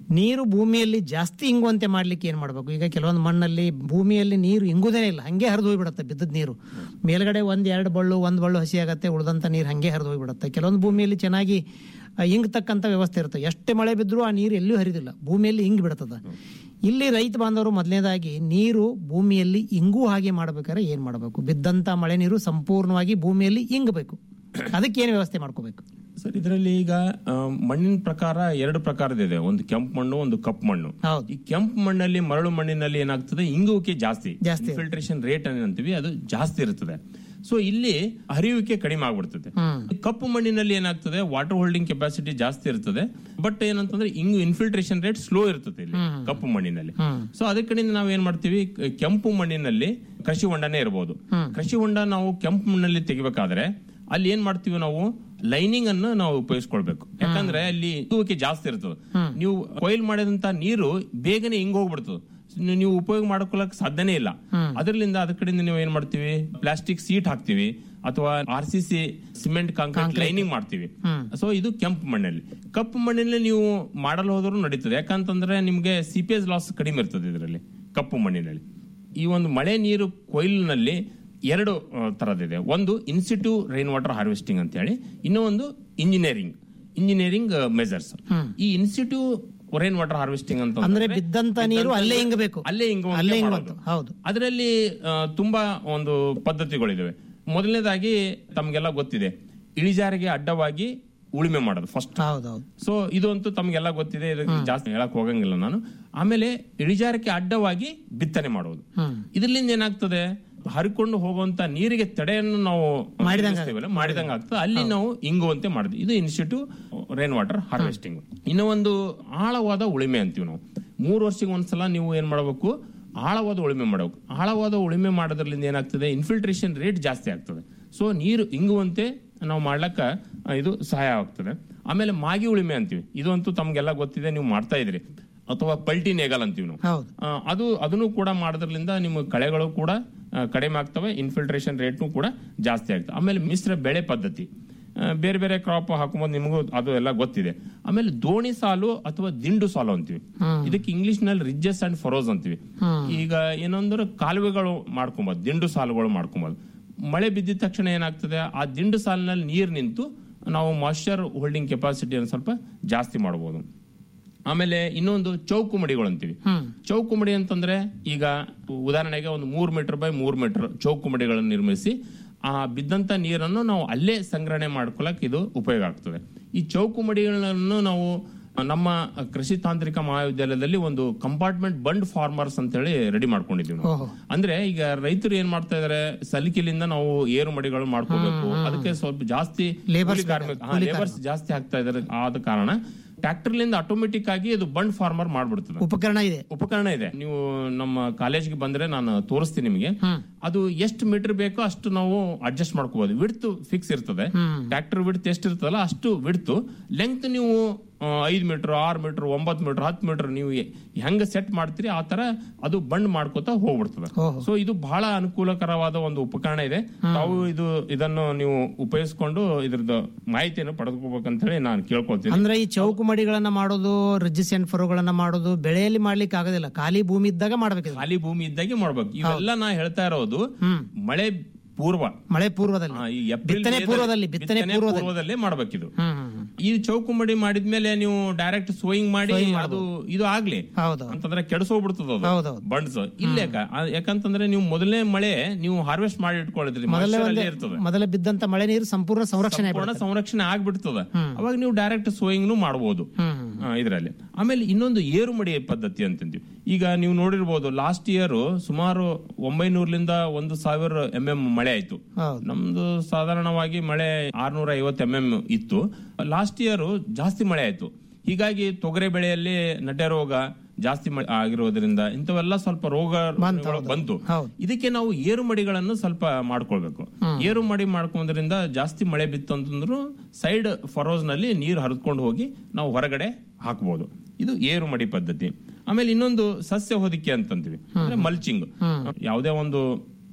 ನೀರು ಭೂಮಿಯಲ್ಲಿ ಜಾಸ್ತಿ ಇಂಗುವಂತೆ ಮಾಡ್ಲಿಕ್ಕೆ ಏನ್ ಮಾಡ್ಬೇಕು ಈಗ ಕೆಲವೊಂದು ಮಣ್ಣಲ್ಲಿ ಭೂಮಿಯಲ್ಲಿ ನೀರು ಇಂಗುದೇ ಇಲ್ಲ ಹಂಗೆ ಹರಿದು ಹೋಗ್ಬಿಡುತ್ತೆ ಬಿದ್ದದ ನೀರು ಮೇಲ್ಗಡೆ ಒಂದ್ ಎರಡು ಬಳ್ಳು ಒಂದ್ ಬಳ್ಳು ಹಸಿ ಆಗತ್ತೆ ಉಳಿದಂತ ನೀರು ಹಂಗೆ ಹರಿದು ಹೋಗ್ಬಿಡುತ್ತೆ ಕೆಲವೊಂದು ಭೂಮಿಯಲ್ಲಿ ಚೆನ್ನಾಗಿ ಆ, ಇಂಗ್ತಕ್ಕಂಥ ವ್ಯವಸ್ಥೆ ಇರುತ್ತೆ ಎಷ್ಟೇ ಮಳೆ ಬಿದ್ದರೂ ಆ ನೀರು ಎಲ್ಲಿಯೂ ಹರಿದಿಲ್ಲ ಭೂಮಿಯಲ್ಲಿ ಇಂಗಿ ಬಿಡ್ತದ ಇಲ್ಲಿ ರೈತ ಬಾಂಧವರು ಮೊದಲನೇದಾಗಿ ನೀರು ಭೂಮಿಯಲ್ಲಿ ಇಂಗು ಹಾಗೆ ಮಾಡ್ಬೇಕಾದ್ರೆ ಏನ್ ಮಾಡಬೇಕು ಬಿದ್ದಂತ ಮಳೆ ನೀರು ಸಂಪೂರ್ಣವಾಗಿ ಭೂಮಿಯಲ್ಲಿ ಇಂಗಬೇಕು ಅದಕ್ಕೆ ಏನು ವ್ಯವಸ್ಥೆ ಮಾಡ್ಕೋಬೇಕು ಸರ್ ಇದರಲ್ಲಿ ಈಗ ಆ, ಮಣ್ಣಿನ ಪ್ರಕಾರ ಎರಡು ಪ್ರಕಾರದಿದೆ ಒಂದು ಕೆಂಪು ಮಣ್ಣು ಒಂದು ಕಪ್ಪು ಮಣ್ಣು ಈ ಕೆಂಪು ಮಣ್ಣಲ್ಲಿ ಮರಳು ಮಣ್ಣಿನಲ್ಲಿ ಏನಾಗ್ತದೆ ಇಂಗುವಿಕೆ ಜಾಸ್ತಿ ಜಾಸ್ತಿ. ಫಿಲ್ಟ್ರೇಷನ್ ರೇಟ್ ಅಂತೀವಿ ಅದು ಜಾಸ್ತಿ ಇರ್ತದೆ ಸೊ ಇಲ್ಲಿ ಹರಿಯುವಿಕೆ ಕಡಿಮೆ ಆಗ್ಬಿಡ್ತದೆ ಈ ಕಪ್ಪು ಮಣ್ಣಿನಲ್ಲಿ ಏನಾಗ್ತದೆ ವಾಟರ್ ಹೋಲ್ಡಿಂಗ್ ಕೆಪಾಸಿಟಿ ಜಾಸ್ತಿ ಇರ್ತದೆ ಬಟ್ ಏನಂತಂದ್ರೆ ಇಂಗು ಇನ್ಫಿಲ್ಟ್ರೇಷನ್ ರೇಟ್ ಸ್ಲೋ ಇರ್ತದೆ ಇಲ್ಲಿ ಕಪ್ಪು ಮಣ್ಣಿನಲ್ಲಿ ಸೊ ಅದಕ್ಕೆ ಕಡೆಯಿಂದ ನಾವ್ ಏನ್ ಮಾಡ್ತೀವಿ ಕ- ಕೆಂಪು ಮಣ್ಣಿನಲ್ಲಿ ಕೃಷಿ ಹೊಂಡನೇ ಇರಬಹುದು ಕೃಷಿ ಹೊಂಡ ನಾವು ಕೆಂಪು ಮಣ್ಣಲ್ಲಿ ತೆಗಿಬೇಕಾದ್ರೆ ಅಲ್ಲಿ ಏನ್ ಮಾಡ್ತೀವಿ ನಾವು ಲೈನಿಂಗ್ ಅನ್ನು ನಾವು ಉಪಯೋಗಿಸ್ಕೊಳ್ಬೇಕು ಯಾಕಂದ್ರೆ ಅಲ್ಲಿ ಇಂಗುವಿಕೆ ಜಾಸ್ತಿ ಇರ್ತದೆ ನೀವು ಕೊಯ್ಲ್ ಮಾಡಿದಂತ ನೀರು ಬೇಗನೆ ಹಿಂಗ್ ಹೋಗ್ಬಿಡ್ತದೆ ನೀವು- ನೀವು ಉಪಯೋಗ ಮಾಡ್ಕೊಳಕ್ ಸಾಧ್ಯನೇ ಇಲ್ಲ ಅದರಿಂದ ಅದ್ರ ಕಡೆಯಿಂದ ನೀವು ಏನ್ ಮಾಡ್ತೀವಿ ಪ್ಲಾಸ್ಟಿಕ್ ಸೀಟ್ ಹಾಕ್ತಿವಿ ಅಥವಾ R C C cement concrete lining ಮಾಡ್ತೀವಿ ಸೊ ಇದು ಕೆಂಪು ಮಣ್ಣಲ್ಲಿ ಕಪ್ಪು ಮಣ್ಣಿನಲ್ಲಿ ನೀವು ಮಾಡಲು ಹೋದ್ರು ನಡೀತದೆ ಯಾಕಂತಂದ್ರೆ ನಿಮ್ಗೆ ಸಿ ಪಿ ಎಸ್ ಲಾಸ್ ಕಡಿಮೆ ಇರ್ತದೆ ಇದರಲ್ಲಿ ಕಪ್ಪು ಮಣ್ಣಿನಲ್ಲಿ ಈ ಒಂದು ಮಳೆ ನೀರು ಕೊಯ್ಲಿನಲ್ಲಿ ಎರಡು ಆ, ತರದಿದೆ ಒಂದು ಇನ್ಸ್ಟಿಟ್ಯೂ ರೈನ್ ವಾಟರ್ ಹಾರ್ವೆಸ್ಟಿಂಗ್ ಅಂತ ಹೇಳಿ ಇನ್ನೂ ಒಂದು ಇಂಜಿನಿಯರಿಂಗ್ ಇಂಜಿನಿಯರಿಂಗ್ ಮೆಜರ್ಸ್ ಈ ಇನ್ಸ್ಟಿಟ್ಯೂ ರೈನ್ ವಾಟರ್ ಹಾರ್ವೆಸ್ಟಿಂಗ್ ಅಂತ ಅಂದ್ರೆ ಬಿದ್ದಂತ ನೀರು ಅಲ್ಲೇ ಇಂಗಬೇಕು ಅಲ್ಲೇ ಇಂಗುವಂತೆ ಅಲ್ಲೇ ಮಾಡೋದು. ಇಂಗುವಂತ ಹೌದು ಅದರಲ್ಲಿ ಆ, ತುಂಬಾ ಒಂದು ಪದ್ಧತಿಗಳಿದಾವೆ ಮೊದಲನೇದಾಗಿ ತಮ್ಗೆಲ್ಲ ಗೊತ್ತಿದೆ ಇಳಿಜಾರಿಗೆ ಅಡ್ಡವಾಗಿ ಉಳುಮೆ ಮಾಡೋದು ಫಸ್ಟ್ ಹೌದೌದು ಸೊ ಇದು ಅಂತೂ ತಮ್ಗೆಲ್ಲ ಗೊತ್ತಿದೆ ಇದಕ್ಕೆ ಜಾಸ್ತಿ ಹೇಳಕ್ ಹೋಗಂಗಿಲ್ಲ ನಾನು ಆಮೇಲೆ ಇಳಿಜಾರಕ್ಕೆ ಅಡ್ಡವಾಗಿ ಬಿತ್ತನೆ ಮಾಡೋದು ಇದರಿಂದ ಏನಾಗ್ತದೆ ಹರಿಕೊಂಡು ಹೋಗುವಂತ ನೀರಿಗೆ ತಡೆಯನ್ನು ನಾವು ನಿಲ್ಲಿಸ್ತೀವಲ್ಲ, ಮಾಡಿದಂಗ ಆಗ್ತದೆ ಅಲ್ಲಿ ನಾವು ಇಂಗುವಂತೆ ಮಾಡಿದ್ವಿ ಇದು ಇನ್ಸ್ಟಿಟ್ಯೂ ರೈನ್ ವಾಟರ್ ಹಾರ್ವೆಸ್ಟಿಂಗ್ ಇನ್ನು ಒಂದು ಆಳವಾದ ಉಳಿಮೆ ಅಂತೀವಿ ನಾವು ಮೂರು ವರ್ಷಕ್ಕೆ ಒಂದ್ಸಲ ನೀವು ಏನ್ ಮಾಡಬೇಕು ಆಳವಾದ ಉಳುಮೆ ಮಾಡಬೇಕು ಆಳವಾದ ಉಳುಮೆ ಮಾಡೋದ್ರಿಂದ ಏನಾಗ್ತದೆ ಇನ್ಫಿಲ್ಟ್ರೇಷನ್ ರೇಟ್ ಜಾಸ್ತಿ ಆಗ್ತದೆ ಸೊ ನೀರು ಇಂಗುವಂತೆ ನಾವು ಮಾಡ್ಲಕ್ಕ ಆ, ಇದು ಸಹಾಯ ಆಗ್ತದೆ ಆಮೇಲೆ ಮಾಗಿ ಉಳುಮೆ ಅಂತೀವಿ ಇದು ಅಂತೂ ತಮ್ಗೆಲ್ಲ ಗೊತ್ತಿದೆ ನೀವು ಮಾಡ್ತಾ ಇದ್ರಿ ಅಥವಾ ಪಲ್ಟಿ ನೇಗಲ್ ಅಂತೀವಿ ನಾವು ಹೌದು ಆ, ಅದು ಅದನ್ನು ಕೂಡ ಮಾಡೋದ್ರಿಂದ ನಿಮ್ಮ ಕಳೆಗಳು ಕೂಡ ಆ, ಕಡಿಮೆ ಆಗ್ತವೆ ಇನ್ಫಿಲ್ಟ್ರೇಷನ್ ರೇಟ್ನು ಕೂಡ ಜಾಸ್ತಿ ಆಗ್ತದೆ ಆಮೇಲೆ ಮಿಶ್ರ ಬೆಳೆ ಪದ್ಧತಿ ಆ, ಬೇರೆ ಬೇರೆ ಕ್ರಾಪ್ ಹಾಕುമ്പോൾ ನಿಮಗೂ ಅದು ಎಲ್ಲ ಗೊತ್ತಿದೆ ಆಮೇಲೆ ದೋಣಿ ಸಾಲು ಅಥವಾ ದಿಂಡು ಸಾಲು ಅಂತೀವಿ ಇದಕ್ಕೆ ಇಂಗ್ಲಿಷ್ ನಲ್ಲಿ ರಿಜ್ಜಸ್ ಅಂಡ್ ಫರೋಸ್ ಅಂತೀವಿ ಈಗ ಏನಂದ್ರೆ ಕಾಲುವೆಗಳು ಮಾಡ್ಕೊಬೋದು ದಿಂಡು ಸಾಲುಗಳು ಮಾಡ್ಕೊಬೋದು ಮಳೆ ಬಿದ್ದಿದ ತಕ್ಷಣ ಏನಾಗ್ತದೆ ಆ ದಿಂಡು ಸಾಲಿನಲ್ಲಿ ನೀರು ನಿಂತು ನಾವು ಮಾಯ್ಶ್ಚರ್ ಹೋಲ್ಡಿಂಗ್ ಕೆಪಾಸಿಟಿಯನ್ನು ಸ್ವಲ್ಪ ಜಾಸ್ತಿ ಮಾಡಬಹುದು ಆಮೇಲೆ ಇನ್ನೊಂದು ಚೌಕು ಮಡಿಗಳು ಅಂತೀವಿ ಚೌಕು ಮಡಿ ಅಂತಂದ್ರೆ ಈಗ ಉದಾಹರಣೆಗೆ ಒಂದು ಮೂರ್ ಮೀಟರ್ ಬೈ ಮೂರ್ ಮೀಟರ್ ಚೌಕು ಮಡಿಗಳನ್ನು ನಿರ್ಮಿಸಿ ಆ ಬಿದ್ದಂತ ನೀರನ್ನು ನಾವು ಅಲ್ಲೇ ಸಂಗ್ರಹಣೆ ಮಾಡ್ಕೊಳಕ್ ಇದು ಉಪಯೋಗ ಆಗ್ತದೆ ಈ ಚೌಕು ಮಡಿಗಳನ್ನು ನಾವು ನಮ್ಮ ಕೃಷಿ ತಾಂತ್ರಿಕ ಮಹಾವಿದ್ಯಾಲಯದಲ್ಲಿ ಒಂದು ಕಂಪಾರ್ಟ್ಮೆಂಟ್ ಬಂಡ್ ಫಾರ್ಮರ್ಸ್ ಅಂತ ಹೇಳಿ ರೆಡಿ ಮಾಡ್ಕೊಂಡಿದ್ದೀವಿ ನಾವು ಅಂದ್ರೆ ಈಗ ರೈತರು ಏನ್ ಮಾಡ್ತಾ ಇದಾರೆ ಸಲಿಕೆಲಿಂದ ನಾವು ಏರು ಮಡಿಗಳು ಮಾಡ್ಕೋಬೇಕು ಅದಕ್ಕೆ ಸ್ವಲ್ಪ ಜಾಸ್ತಿ ಕೂಲಿ ಕಾರ್ಮಿಕ ಲೇಬರ್ಸ್ ಜಾಸ್ತಿ ಆಗ್ತಾ ಇದಾರೆ ಆದ ಕಾರಣ ಟ್ರ್ಯಾಕ್ಟರ್ಲಿಂದ ಆಟೋಮೆಟಿಕ್ ಆಗಿ ಇದು ಬಂಡ್ ಫಾರ್ಮರ್ ಮಾಡ್ಬಿಡ್ತದೆ ಉಪಕರಣ ಇದೆ ಉಪಕರಣ ಇದೆ ನೀವು ನಮ್ಮ ಕಾಲೇಜ್ಗೆ ಬಂದ್ರೆ ನಾನು ತೋರಿಸ್ತೀನಿ ನಿಮಗೆ ಅದು ಎಷ್ಟು ಮೀಟರ್ ಬೇಕೋ ಅಷ್ಟು ನಾವು ಅಡ್ಜಸ್ಟ್ ಮಾಡ್ಕೋಬಹುದು ವಿಡ್ತ್ ಫಿಕ್ಸ್ ಇರ್ತದೆ ಟ್ರ್ಯಾಕ್ಟರ್ ವಿಡ್ತ್ ಎಷ್ಟು ಇರ್ತದಲ್ಲ ಅಷ್ಟು ವಿಡ್ತ್ ಲೆಂತ್ ನೀವು ಆ, ಐದ್ ಮೀಟರ್ ಆರು ಮೀಟರ್ ಒಂಬತ್ತು ಮೀಟರ್ ಹತ್ತು ಮೀಟರ್ ನೀವು ಎ- ಹೆಂಗ ಸೆಟ್ ಮಾಡ್ತೀರಿ ಆ ತರ ಅದು ಬಂಡ್ ಮಾಡ್ಕೋತಾ ಹೋಗ್ಬಿಡ್ತದೆ ಸೊ ಇದು ಬಹಳ ಅನುಕೂಲಕರವಾದ ಒಂದು ಉಪಕರಣ ಇದೆ ತಾವು ಇದು ಇದನ್ನು ನೀವು ಉಪಯೋಗಿಸ್ಕೊಂಡು ಇದ್ರದ್ದು ಮಾಹಿತಿಯನ್ನು ಪಡೆದುಕೋಬೇಕಂತ ಹೇಳಿ ನಾನು ಕೇಳ್ಕೊಳ್ತೀನಿ ಅಂದ್ರೆ ಈ ಚೌಕು ಮಡಿಗಳನ್ನ ಮಾಡೋದು ರಿಜಿಸ್ ಅಂಡ್ ಫರೋಗಳನ್ನ ಮಾಡೋದು ಬೆಳೆಯಲ್ಲಿ ಮಾಡ್ಲಿಕ್ಕೆ ಆಗೋದಿಲ್ಲ ಖಾಲಿ ಭೂಮಿ ಇದ್ದಾಗ ಮಾಡ್ಬೇಕು ಖಾಲಿ ಭೂಮಿ ಇದ್ದಾಗೆ ಮಾಡ್ಬೇಕು ಇವೆಲ್ಲ ನಾ ಹೇಳ್ತಾ ಇರೋದು ಮಳೆ ಪೂರ್ವ ಮಳೆ ಪೂರ್ವದಲ್ಲಿ ಆ, ಈ ಏಪ್ರಿಲ್ ಬಿತ್ತನೆ ಮೇದಲ್ಲಿ- ಪೂರ್ವದಲ್ಲಿ ಬಿತ್ತನೆ ಪೂರ್ವದಲ್ಲಿ ಪೂರ್ವದಲ್ಲೇ ಮಾಡ್ಬೇಕಿದು ಈ ಚೌಕುಮಡಿ ಮಾಡಿದ್ಮೇಲೆ ನೀವು ಡೈರೆಕ್ಟ್ ಸೋಯಿಂಗ್ ಮಾಡಿ ಅದು ಇದು ಆಗ್ಲಿ ಹೌದು ಅಂತಂದ್ರೆ ಕೆಡಸೋಗ್ಬಿಡ್ತದ ಹೌದೌದು. ಬಂಡ್ಸ್ ಇಲ್ಲೇ ಯಾಕಂತಂದ್ರೆ ನೀವು ಮೊದಲನೇ ಮಳೆ ನೀವು ಹಾರ್ವೆಸ್ಟ್ ಮಾಡಿ ಇಟ್ಕೊಳ್ಳಿದ್ರಿ ಮೊದಲೇ moisture ಒಂದೇ ಅಲ್ಲೇ ಇರ್ತದೆ ಮೊದಲ ಬಿದ್ದಂತ ಮಳೆ ನೀರು ಸಂಪೂರ್ಣ ಸಂರಕ್ಷಣೆ ಸಂಪೂರ್ಣ ಸಂರಕ್ಷಣೆ ಆಗ್ಬಿಡ್ತದ ಅವಾಗ ನೀವು ಡೈರೆಕ್ಟ್ ಸೋಯಿಂಗ್ ಮಾಡಬಹುದು ಇದರಲ್ಲಿ ಆಮೇಲೆ ಇನ್ನೊಂದು ಏರು ಮಡಿ ಪದ್ಧತಿ ಅಂತಂತೀವಿ ಈಗ ನೀವು ನೋಡಿರ್ಬೋದು ಲಾಸ್ಟ್ ಇಯರ್ ಸುಮಾರು ಒಂಬೈನೂರ್ಲಿಂದ ಒಂದು ಸಾವಿರ ಎಂ ಎಂ ಮಳೆ ಆಯ್ತು ಹೌದು. ನಮ್ದು ಸಾಧಾರಣವಾಗಿ ಮಳೆ ಆರ್ನೂರ ಐವತ್ತು ಎಂ ಎಂ ಇತ್ತು ಲಾಸ್ಟ್ ಇಯರ್ ಜಾಸ್ತಿ ಮಳೆ ಆಯ್ತು ಹೀಗಾಗಿ ತೊಗರೆ ಬೆಳೆಯಲ್ಲಿ ನಟೆ ರೋಗ ಜಾಸ್ತಿ ಮಳೆ ಆಗಿರೋದ್ರಿಂದ ಇಂಥವೆಲ್ಲ ಸ್ವಲ್ಪ ರೋಗ ಬಂತು ಇದಕ್ಕೆ ನಾವು ಏರು ಮಡಿಗಳನ್ನು ಸ್ವಲ್ಪ ಮಾಡ್ಕೊಳ್ಬೇಕು ಏರು ಮಡಿ ಮಾಡ್ಕೊಂಡ್ರಿಂದ ಜಾಸ್ತಿ ಮಳೆ ಬಿತ್ತು ಅಂತಂದ್ರು ಸೈಡ್ ಫರೋಸ್ ನಲ್ಲಿ ನೀರು ಹರಿದ್ಕೊಂಡು ಹೋಗಿ ನಾವು ಹೊರಗಡೆ ಹಾಕಬಹುದು ಇದು ಏರು ಮಡಿ ಪದ್ಧತಿ ಆಮೇಲೆ ಇನ್ನೊಂದು ಸಸ್ಯ ಹೊದಿಕೆ ಅಂತಂತೀವಿ ಅಂದ್ರೆ ಮಲ್ಚಿಂಗ್ ಯಾವುದೇ ಒಂದು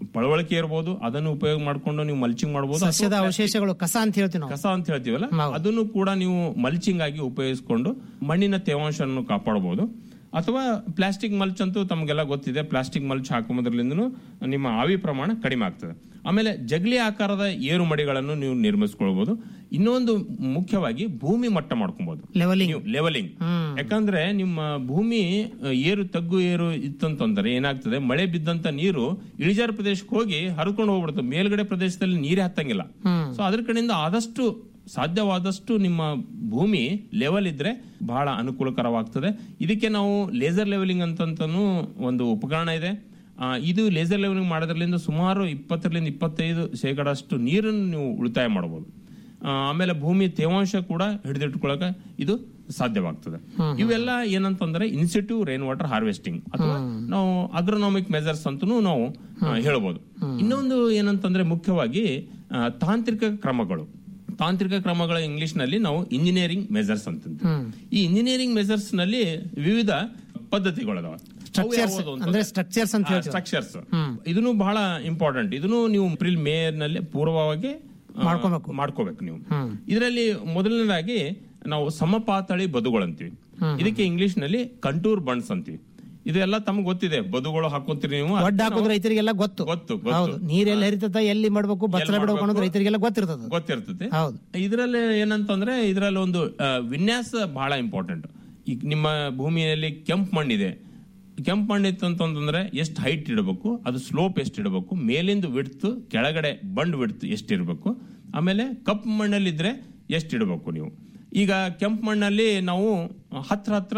ಪಳವಳಿಕೆ ಇರಬಹುದು ಅದನ್ನು ಉಪಯೋಗ ಮಾಡ್ಕೊಂಡು ನೀವು ಮಲ್ಚಿಂಗ್ ಮಾಡಬಹುದು ಸಸ್ಯದ ಅವಶೇಷಗಳು ಕಸ ಅಂತ ಹೇಳ್ತೀವಿ ನಾವು ಕಸ ಅಂತ ಹೇಳ್ತೀವಲ್ಲ ಅದನ್ನು ಕೂಡ ನೀವು ಮಲ್ಚಿಂಗ್ ಆಗಿ ಉಪಯೋಗಿಸಿಕೊಂಡು ಮಣ್ಣಿನ ತೇವಾಂಶವನ್ನು ಕಾಪಾಡಬಹುದು ಅಥವಾ ಪ್ಲಾಸ್ಟಿಕ್ ಮಲ್ಚ್ ಅಂತೂ ತಮಗೆಲ್ಲ ಗೊತ್ತಿದೆ ಪ್ಲಾಸ್ಟಿಕ್ ಮಲ್ಚ್ ಹಾಕುವುದರಿಂದ ನಿಮ್ಮ ಆವಿ ಪ್ರಮಾಣ ಕಡಿಮೆ ಆಗ್ತದೆ ಆಮೇಲೆ ಜಗಲಿ ಆಕಾರದ ಏರು ಮಡಿಗಳನ್ನು ನೀವು ನಿರ್ಮಿಸ್ಕೊಳ್ಬಹುದು ಇನ್ನೊಂದು ಮುಖ್ಯವಾಗಿ ಭೂಮಿ ಮಟ್ಟ ಮಾಡ್ಕೊಬಹುದು ಲೆವೆಲಿಂಗ್ ಲೆವೆಲಿಂಗ್ ಯಾಕಂದ್ರೆ ನಿಮ್ಮ ಭೂಮಿ ಅ, ಏರು ತಗ್ಗು ಏರು ಇತ್ತಂತಂದ್ರೆ ಏನಾಗ್ತದೆ ಮಳೆ ಬಿದ್ದಂತ ನೀರು ಇಳಿಜಾರು ಪ್ರದೇಶಕ್ಕೆ ಹೋಗಿ ಹರಿಕೊಂಡು ಹೋಗ್ಬಿಡುತ್ತೆ ಮೇಲ್ಗಡೆ ಪ್ರದೇಶದಲ್ಲಿ ನೀರೇ ಹತ್ತಂಗಿಲ್ಲ ಸೊ ಅದ್ರ ಕಡೆಯಿಂದ ಆದಷ್ಟು ಸಾಧ್ಯವಾದಷ್ಟು ನಿಮ್ಮ ಭೂಮಿ ಲೆವೆಲ್ ಇದ್ರೆ ಬಹಳ ಅನುಕೂಲಕರವಾಗ್ತದೆ ಇದಕ್ಕೆ ನಾವು ಲೇಸರ್ ಲೆವೆಲಿಂಗ್ ಅಂತಂತನೂ ಒಂದು ಉಪಕರಣ ಇದೆ ಆ, ಇದು ಲೇಸರ್ ಲೆವೆಲಿಂಗ್ ಮಾಡೋದ್ರಲ್ಲಿಂದ ಸುಮಾರು ಇಪ್ಪತ್ತರಿಂದ ಇಪ್ಪತ್ತೈದು ಶೇಕಡಷ್ಟು ನೀರನ್ನು ನೀವು ಉಳಿತಾಯ ಮಾಡಬಹುದು ಆ, ಆಮೇಲೆ ಭೂಮಿ ತೇವಾಂಶ ಕೂಡ ಹಿಡಿದಿಟ್ಕೊಳ್ಳಕ ಇದು ಸಾಧ್ಯವಾಗ್ತದೆ ಇವೆಲ್ಲ ಏನಂತಂದ್ರೆ ಇನ್ಸಿಟಿವ್ ರೈನ್ ವಾಟರ್ ಹಾರ್ವೆಸ್ಟಿಂಗ್ ಅಥವಾ ನಾವು ಅಗ್ರೋನಾಮಿಕ್ ಮೆಜರ್ಸ್ ಅಂತನೂ ನಾವು ಆ, ಹೇಳ್ಬೋದು ಇನ್ನೊಂದು ಏನಂತಂದ್ರೆ ಮುಖ್ಯವಾಗಿ ಆ, ತಾಂತ್ರಿಕ ಕ್ರಮಗಳು ತಾಂತ್ರಿಕ ಕ್ರಮಗಳ ಇಂಗ್ಲಿಷ್ ನಲ್ಲಿ ನಾವು ಇಂಜಿನಿಯರಿಂಗ್ ಮೆಜರ್ಸ್ ಅಂತ ಈ ಇಂಜಿನಿಯರಿಂಗ್ ಮೆಜರ್ಸ್ ನಲ್ಲಿ ವಿವಿಧ ಪದ್ಧತಿಗಳಿದಾವೆ ಸ್ಟ್ರಕ್ಚರ್ಸ್ ಅಂದ್ರೆ ಸ್ಟ್ರಕ್ಚರ್ಸ್ ಅಂತ ಹೇಳ್ತೀವಿ ಸ್ಟ್ರಕ್ಚರ್ಸ್ ಇದನ್ನು ಬಹಳ ಇಂಪಾರ್ಟೆಂಟ್ ಇದನ್ನು ನೀವು ಏಪ್ರಿಲ್ ಮೇ ನಲ್ಲಿ ಪೂರ್ವವಾಗಿ ಆ, ಮಾಡ್ಕೊಬೇಕು. ಮಾಡ್ಕೋಬೇಕು ನೀವು ಇದರಲ್ಲಿ ಮೊದಲನೇದಾಗಿ ನಾವು ಸಮಪಾತಳಿ ಬದುಗಳಂತೀವಿ ಇದಕ್ಕೆ ಇಂಗ್ಲಿಷ್ ನಲ್ಲಿ ಕಂಟೂರ್ ಬಂಡ್ಸ್ ಅಂತೀವಿ ಇದೆಲ್ಲ ತಮ್ಗೆ ಗೊತ್ತಿದೆ ಬದುಗಳು ಹಾಕೋತೀರಿ ನೀವು ಒಡ್ಡ ಹಾಕೋದು ರೈತರಿಗೆಲ್ಲ ಗೊತ್ತು ಗೊತ್ತು ಹೌದು ಗೊತ್ತು ನೀರ್ ಎಲ್ಲಿ ಹರಿತದ ಎಲ್ಲಿ ಮಾಡ್ಬೇಕು ಬಚ್ಚಲ ಬಿಡಬೇಕು ಅನ್ನೋದು ರೈತರಿಗೆಲ್ಲ ಗೊತ್ತಿರ್ತದ ಗೊತ್ತಿರ್ತದೆ ಹೌದು ಇದರಲ್ಲಿ ಏನಂತಂದ್ರೆ ಇದರಲ್ಲಿ ಒಂದು ಆ, ವಿನ್ಯಾಸ ಬಹಳ ಇಂಪಾರ್ಟೆಂಟ್ ಈಗ ನಿಮ್ಮ ಭೂಮಿಯಲ್ಲಿ ಕೆಂಪು ಮಣ್ಣಿದೆ ಕೆಂಪು ಮಣ್ಣು ಇತ್ತು ಅಂತಂದ್ರೆ ಎಷ್ಟು ಹೈಟ್ ಇಡಬೇಕು ಅದು ಸ್ಲೋಪ್ ಎಷ್ಟು ಇಡಬೇಕು ಮೇಲಿಂದ ವಿಡ್ತು ಕೆಳಗಡೆ ಬಂಡ್ ವಿಡ್ತು ಎಷ್ಟು ಇರಬೇಕು ಆಮೇಲೆ ಕಪ್ಪು ಮಣ್ಣಲ್ಲಿ ಇದ್ರೆ ಎಷ್ಟು ಇಡಬೇಕು ನೀವು ಈಗ ಕೆಂಪು ಮಣ್ಣಲ್ಲಿ ನಾವು ಹತ್ರ ಹತ್ರ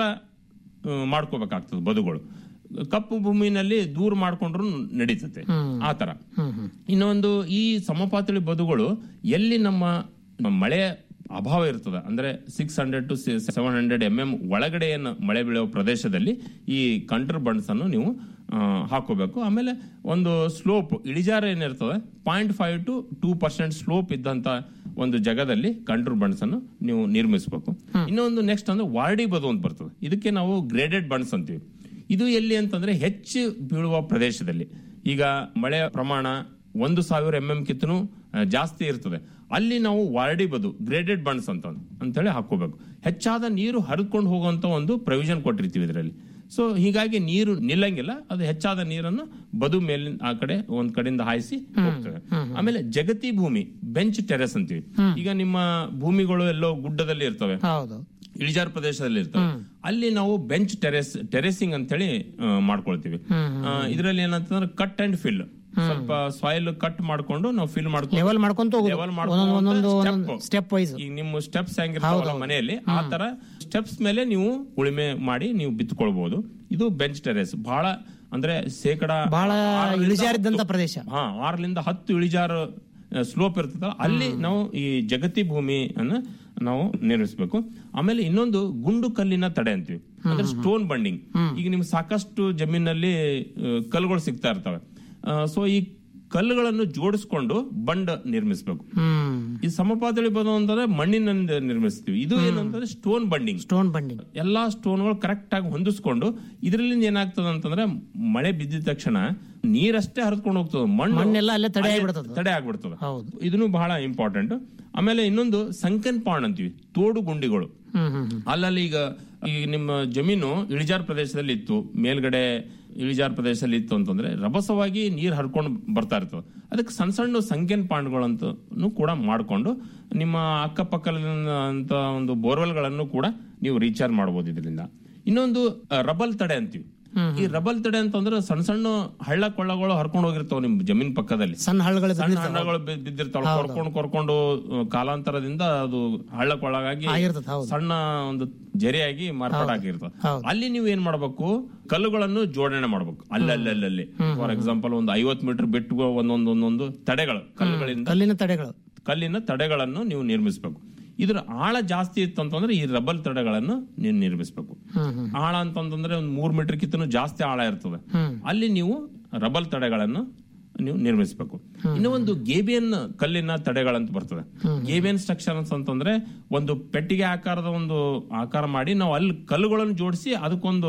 ಆ, ಮಾಡ್ಕೋಬೇಕಾಗ್ತದೆ ಬದುಗಳು ಕಪ್ಪು ಭೂಮಿನಲ್ಲಿ ದೂರ ಮಾಡ್ಕೊಂಡ್ರು ನಡೀತದೆ ಆ ತರ ಇನ್ನೊಂದು ಈ ಸಮಪಾತಳಿ ಬದುಗಳು ಎಲ್ಲಿ ನಮ್ಮ ಮಳೆ ಅಭಾವ ಇರ್ತದೆ ಅಂದ್ರೆ six hundred to seven hundred M M ಒಳಗಡೆ ಏನು ಮಳೆ ಬೀಳುವ ಪ್ರದೇಶದಲ್ಲಿ ಈ ಕಂಟರ್ ಬಂಡ್ಸ್ ಅನ್ನು ನೀವು ಆ, ಹಾಕೋಬೇಕು ಆಮೇಲೆ ಒಂದು ಸ್ಲೋಪ್ ಇಳಿಜಾರ ಏನಿರ್ತದೆ point five to two percent slope ಇದ್ದಂತ ಒಂದು ಜಾಗದಲ್ಲಿ ಕಂಟ್ರೋಲ್ ಬಂಡ್ಸ್ ಅನ್ನು ನೀವು ನಿರ್ಮಿಸಬೇಕು ಇನ್ನೊಂದು ನೆಕ್ಸ್ಟ್ ಅಂದ್ರೆ ವಾರ್ಡಿ ಬದು ಅಂತ ಬರ್ತದೆ ಇದಕ್ಕೆ ನಾವು ಗ್ರೇಡೆಡ್ ಬಂಡ್ಸ್ ಅಂತೀವಿ ಇದು ಎಲ್ಲಿ ಅಂತಂದ್ರೆ ಹೆಚ್ಚು ಬೀಳುವ ಪ್ರದೇಶದಲ್ಲಿ ಈಗ ಮಳೆ ಪ್ರಮಾಣ ಒಂದು ಸಾವಿರ ಎಂ ಎಂ ಕಿತ್ತನು ಜಾಸ್ತಿ ಇರ್ತದೆ ಅಲ್ಲಿ ನಾವು ವಾರ್ಡಿ ಬದು ಗ್ರೇಡೆಡ್ ಬಂಡ್ಸ್ ಅಂತ ಅಂತೇಳಿ ಹಾಕೋಬೇಕು ಹೆಚ್ಚಾದ ನೀರು ಹರಿದ್ಕೊಂಡು ಹೋಗುವಂತ ಒಂದು ಪ್ರೊವಿಷನ್ ಕೊಟ್ಟಿರ್ತೀವಿ ಇದರಲ್ಲಿ ಸೊ ಹೀಗಾಗಿ ನೀರು ನಿಲ್ಲಂಗಿಲ್ಲ ಅದು ಹೆಚ್ಚಾದ ನೀರನ್ನು ಬದು ಮೇಲಿನ ಆ ಕಡೆ ಒಂದ್ ಕಡೆಯಿಂದ ಹಾಯಿಸಿ ಹೋಗ್ತದೆ ಆಮೇಲೆ ಜಗತಿ ಭೂಮಿ ಬೆಂಚ್ ಟೆರೆಸ್ ಅಂತೀವಿ ಈಗ ನಿಮ್ಮ ಭೂಮಿಗಳು ಎಲ್ಲೋ ಗುಡ್ಡದಲ್ಲಿ ಇರ್ತವೆ ಹೌದು ಇಳಿಜಾರು ಪ್ರದೇಶದಲ್ಲಿ ಇರ್ತವೆ ಅಲ್ಲಿ ನಾವು ಬೆಂಚ್ ಟೆರೆಸ್ ಟೆರೆಸಿಂಗ್ ಅಂತ ಹೇಳಿ ಮಾಡ್ಕೊಳ್ತೀವಿ ಇದರಲ್ಲಿ ಏನಂತಂದ್ರೆ ಕಟ್ ಅಂಡ್ ಫಿಲ್ ಸ್ವಲ್ಪ ಸಾಯಿಲ್ ಕಟ್ ಮಾಡ್ಕೊಂಡು ನಾವು ಫಿಲ್ ಮಾಡ್ಕೊಂಡು ಲೆವೆಲ್ ಮಾಡ್ಕೊಂತ ಹೋಗುದು ಲೆವೆಲ್ ಒಂದೊಂದು ಒಂದೊಂದು ಒಂದೊಂದು ಮಾಡ್ಕೊಂಡು ಸ್ಟೆಪ್ ವೈಸ್ ಈಗ ನಿಮ್ಮ ಸ್ಟೆಪ್ಸ್ ಹೆಂಗಿರ್ತಾವಲ್ಲ ಮನೆಯಲ್ಲಿ ಆ ತರ ಸ್ಟೆಪ್ಸ್ ಮೇಲೆ ನೀವು ಉಳಿಮೆ ಮಾಡಿ ನೀವು ಬಿತ್ಕೊಳ್ಬಹುದು ಇದು ಬೆಂಚ್ ಟೆರೆಸ್ ಬಹಳ ಅಂದ್ರೆ ಶೇಕಡ ಬಹಳ ಆರರಿಂದ ಇಳಿಜಾರಿದ್ದಂತ ಹತ್ತು- ಪ್ರದೇಶ ಹಾ ಆರರಿಂದ ಹತ್ತು ಇಳಿಜಾರು ಸ್ಲೋಪ್ ಇರ್ತದಲ್ಲ ಅಲ್ಲಿ ನಾವು ಈ ಜಗತಿ ಭೂಮಿಯನ್ನ ನಾವು ನಿರ್ಮಿಸಬೇಕು ಆಮೇಲೆ ಇನ್ನೊಂದು ಗುಂಡು ಕಲ್ಲಿನ ತಡೆ ಅಂತೀವಿ ಅಂದ್ರೆ ಸ್ಟೋನ್ ಬಂಡಿಂಗ್ ಈಗ ನಿಮ್ಗೆ ಸಾಕಷ್ಟು ಜಮೀನಲ್ಲಿ ಆ, ಕಲ್ಲುಗಳು ಸಿಗ್ತಾ ಇರ್ತವೆ ಸೊ ಈ ಕಲ್ಲುಗಳನ್ನು ಜೋಡಿಸ್ಕೊಂಡು ಬಂಡ್ ನಿರ್ಮಿಸಬೇಕು ಹ್ಮ್ ಈ ಸಮಪಾತಳಿ ಬದು ಅಂತಂದ್ರೆ ಮಣ್ಣಿನಿಂದ ನಿರ್ಮಿಸ್ತೀವಿ ಇದು ಏನಂತಂದ್ರೆ ಸ್ಟೋನ್ ಬಂಡಿಂಗ್ ಸ್ಟೋನ್ ಬಂಡಿಂಗ್ ಎಲ್ಲಾ ಸ್ಟೋನ್ಗಳು ಕರೆಕ್ಟ್ ಆಗಿ ಹೊಂದಿಸ್ಕೊಂಡು ಇದರಿಂದ ಏನಾಗ್ತದೆ ಅಂತಂದ್ರೆ ಮಳೆ ಬಿದ್ದಿದ ತಕ್ಷಣ ನೀರಷ್ಟೇ ಹರಿದ್ಕೊಂಡು ಹೋಗ್ತದೆ ಮಣ್ಣು ಮಣ್ಣೆಲ್ಲ ಅಲ್ಲೇ ತಡೆ ಅಲ್ಲೇ ಆಗ್ಬಿಡ್ತದೆ. ತಡೆ ಆಗ್ಬಿಡ್ತದೆ ಹೌದು. ಇದನ್ನು ಬಹಳ ಇಂಪಾರ್ಟೆಂಟ್ ಆಮೇಲೆ ಇನ್ನೊಂದು ಸಂಕನ್ ಪಾಂಡ್ ಅಂತೀವಿ ತೋಡು ಗುಂಡಿಗಳು ಹ್ಮ್ ಹ್ಮ್ ಹ್ಮ್. ಅಲ್ಲಲ್ಲಿ ಈಗ ಈಗ ನಿಮ್ಮ ಜಮೀನು ಇಳಿಜಾರು ಪ್ರದೇಶದಲ್ಲಿ ಇತ್ತು ಮೇಲ್ಗಡೆ ಇಳಿಜಾರು ಪ್ರದೇಶದಲ್ಲಿ ಇತ್ತು ಅಂತಂದ್ರೆ ರಭಸವಾಗಿ ನೀರು ಹರ್ಕೊಂಡು ಬರ್ತಾ ಇರ್ತವೆ ಅದಕ್ಕೆ ಸಣ್ಣ ಸಣ್ಣ ಸಂಖ್ಯನ್ ಪಾಂಡ್ಗಳಂತೂ ಕೂಡ ಮಾಡಿಕೊಂಡು ನಿಮ್ಮ ಅಕ್ಕಪಕ್ಕದ ಅಂತ ಒಂದು ಬೋರ್ವೆಲ್ಗಳನ್ನು ಕೂಡ ನೀವು ರೀಚಾರ್ಜ್ ಮಾಡಬಹುದು ಇದರಿಂದ ಇನ್ನೊಂದು ಆ, ರಬಲ್ ತಡೆ ಅಂತೀವಿ ಈ ರಬಲ್ ತಡೆ ಅಂತಂದ್ರೆ ಸಣ್ಣ ಸಣ್ಣ ಹಳ್ಳ ಕೊಳ್ಳಗಳು ಹರ್ಕೊಂಡು ಹೋಗಿರ್ತಾವ ನಿಮ್ ಜಮೀನ್ ಪಕ್ಕದಲ್ಲಿ ಸಣ್ಣ ಹಳ್ಳಗಳು ಸಣ್ಣ ಹಣ್ಣಗಳು ಬಿದ್ದಿರ್ತಾವ ಕೊರ್ಕೊಂಡು ಕೊರ್ಕೊಂಡು ಆ, ಕಾಲಾಂತರದಿಂದ ಅದು ಹಳ್ಳ ಕೊಳ್ಳಗಾಗಿ ಆಗಿರ್ತದೆ, ಹೌದು. ಸಣ್ಣ ಒಂದು ಜರಿಯಾಗಿ ಮಾರ್ಪಾಡಾಗಿರ್ತದೆ ಹೌದು. ಅಲ್ಲಿ ನೀವು ಏನ್ ಮಾಡ್ಬೇಕು ಕಲ್ಲುಗಳನ್ನು ಜೋಡಣೆ ಮಾಡ್ಬೇಕು ಅಲ್ಲಲ್ಲಲ್ಲಿ ಫಾರ್ ಎಕ್ಸಾಂಪಲ್ ಒಂದು ಐವತ್ ಮೀಟರ್ ಬಿಟ್ಟು ಒಂದೊಂದು ಒಂದೊಂದು ತಡೆಗಳು ಕಲ್ಲುಗಳಿಂದ ಕಲ್ಲಿನ ತಡೆಗಳು ಕಲ್ಲಿನ ತಡೆಗಳನ್ನು ನೀವು ನಿರ್ಮಿಸಬೇಕು ಇದ್ರ ಆಳ ಜಾಸ್ತಿ ಇತ್ತು ಅಂತಂದ್ರೆ ಈ ರಬ್ಬಲ್ ತಡೆಗಳನ್ನು ನೀವು ನಿರ್ಮಿಸಬೇಕು ಆಳ ಅಂತಂದ್ರೆ ಒಂದು ಮೂರ್ ಮೀಟರ್ ಕಿತ್ತನು ಜಾಸ್ತಿ ಆಳ ಇರ್ತದೆ ಅಲ್ಲಿ ನೀವು ರಬ್ಬಲ್ ತಡೆಗಳನ್ನು ನೀವು ನಿರ್ಮಿಸಬೇಕು ಇನ್ನು ಒಂದು ಗೇಬಿಯನ್ ಕಲ್ಲಿನ ತಡೆಗಳಂತ ಬರ್ತದೆ ಗೇಬಿಯನ್ ಸ್ಟ್ರಕ್ಚರ್ಸ್ ಅಂತಂದ್ರೆ ಒಂದು ಪೆಟ್ಟಿಗೆ ಆಕಾರದ ಒಂದು ಆಕಾರ ಮಾಡಿ ನಾವು ಅಲ್ಲಿ ಕಲ್ಲುಗಳನ್ನು ಜೋಡಿಸಿ ಅದಕ್ಕೊಂದು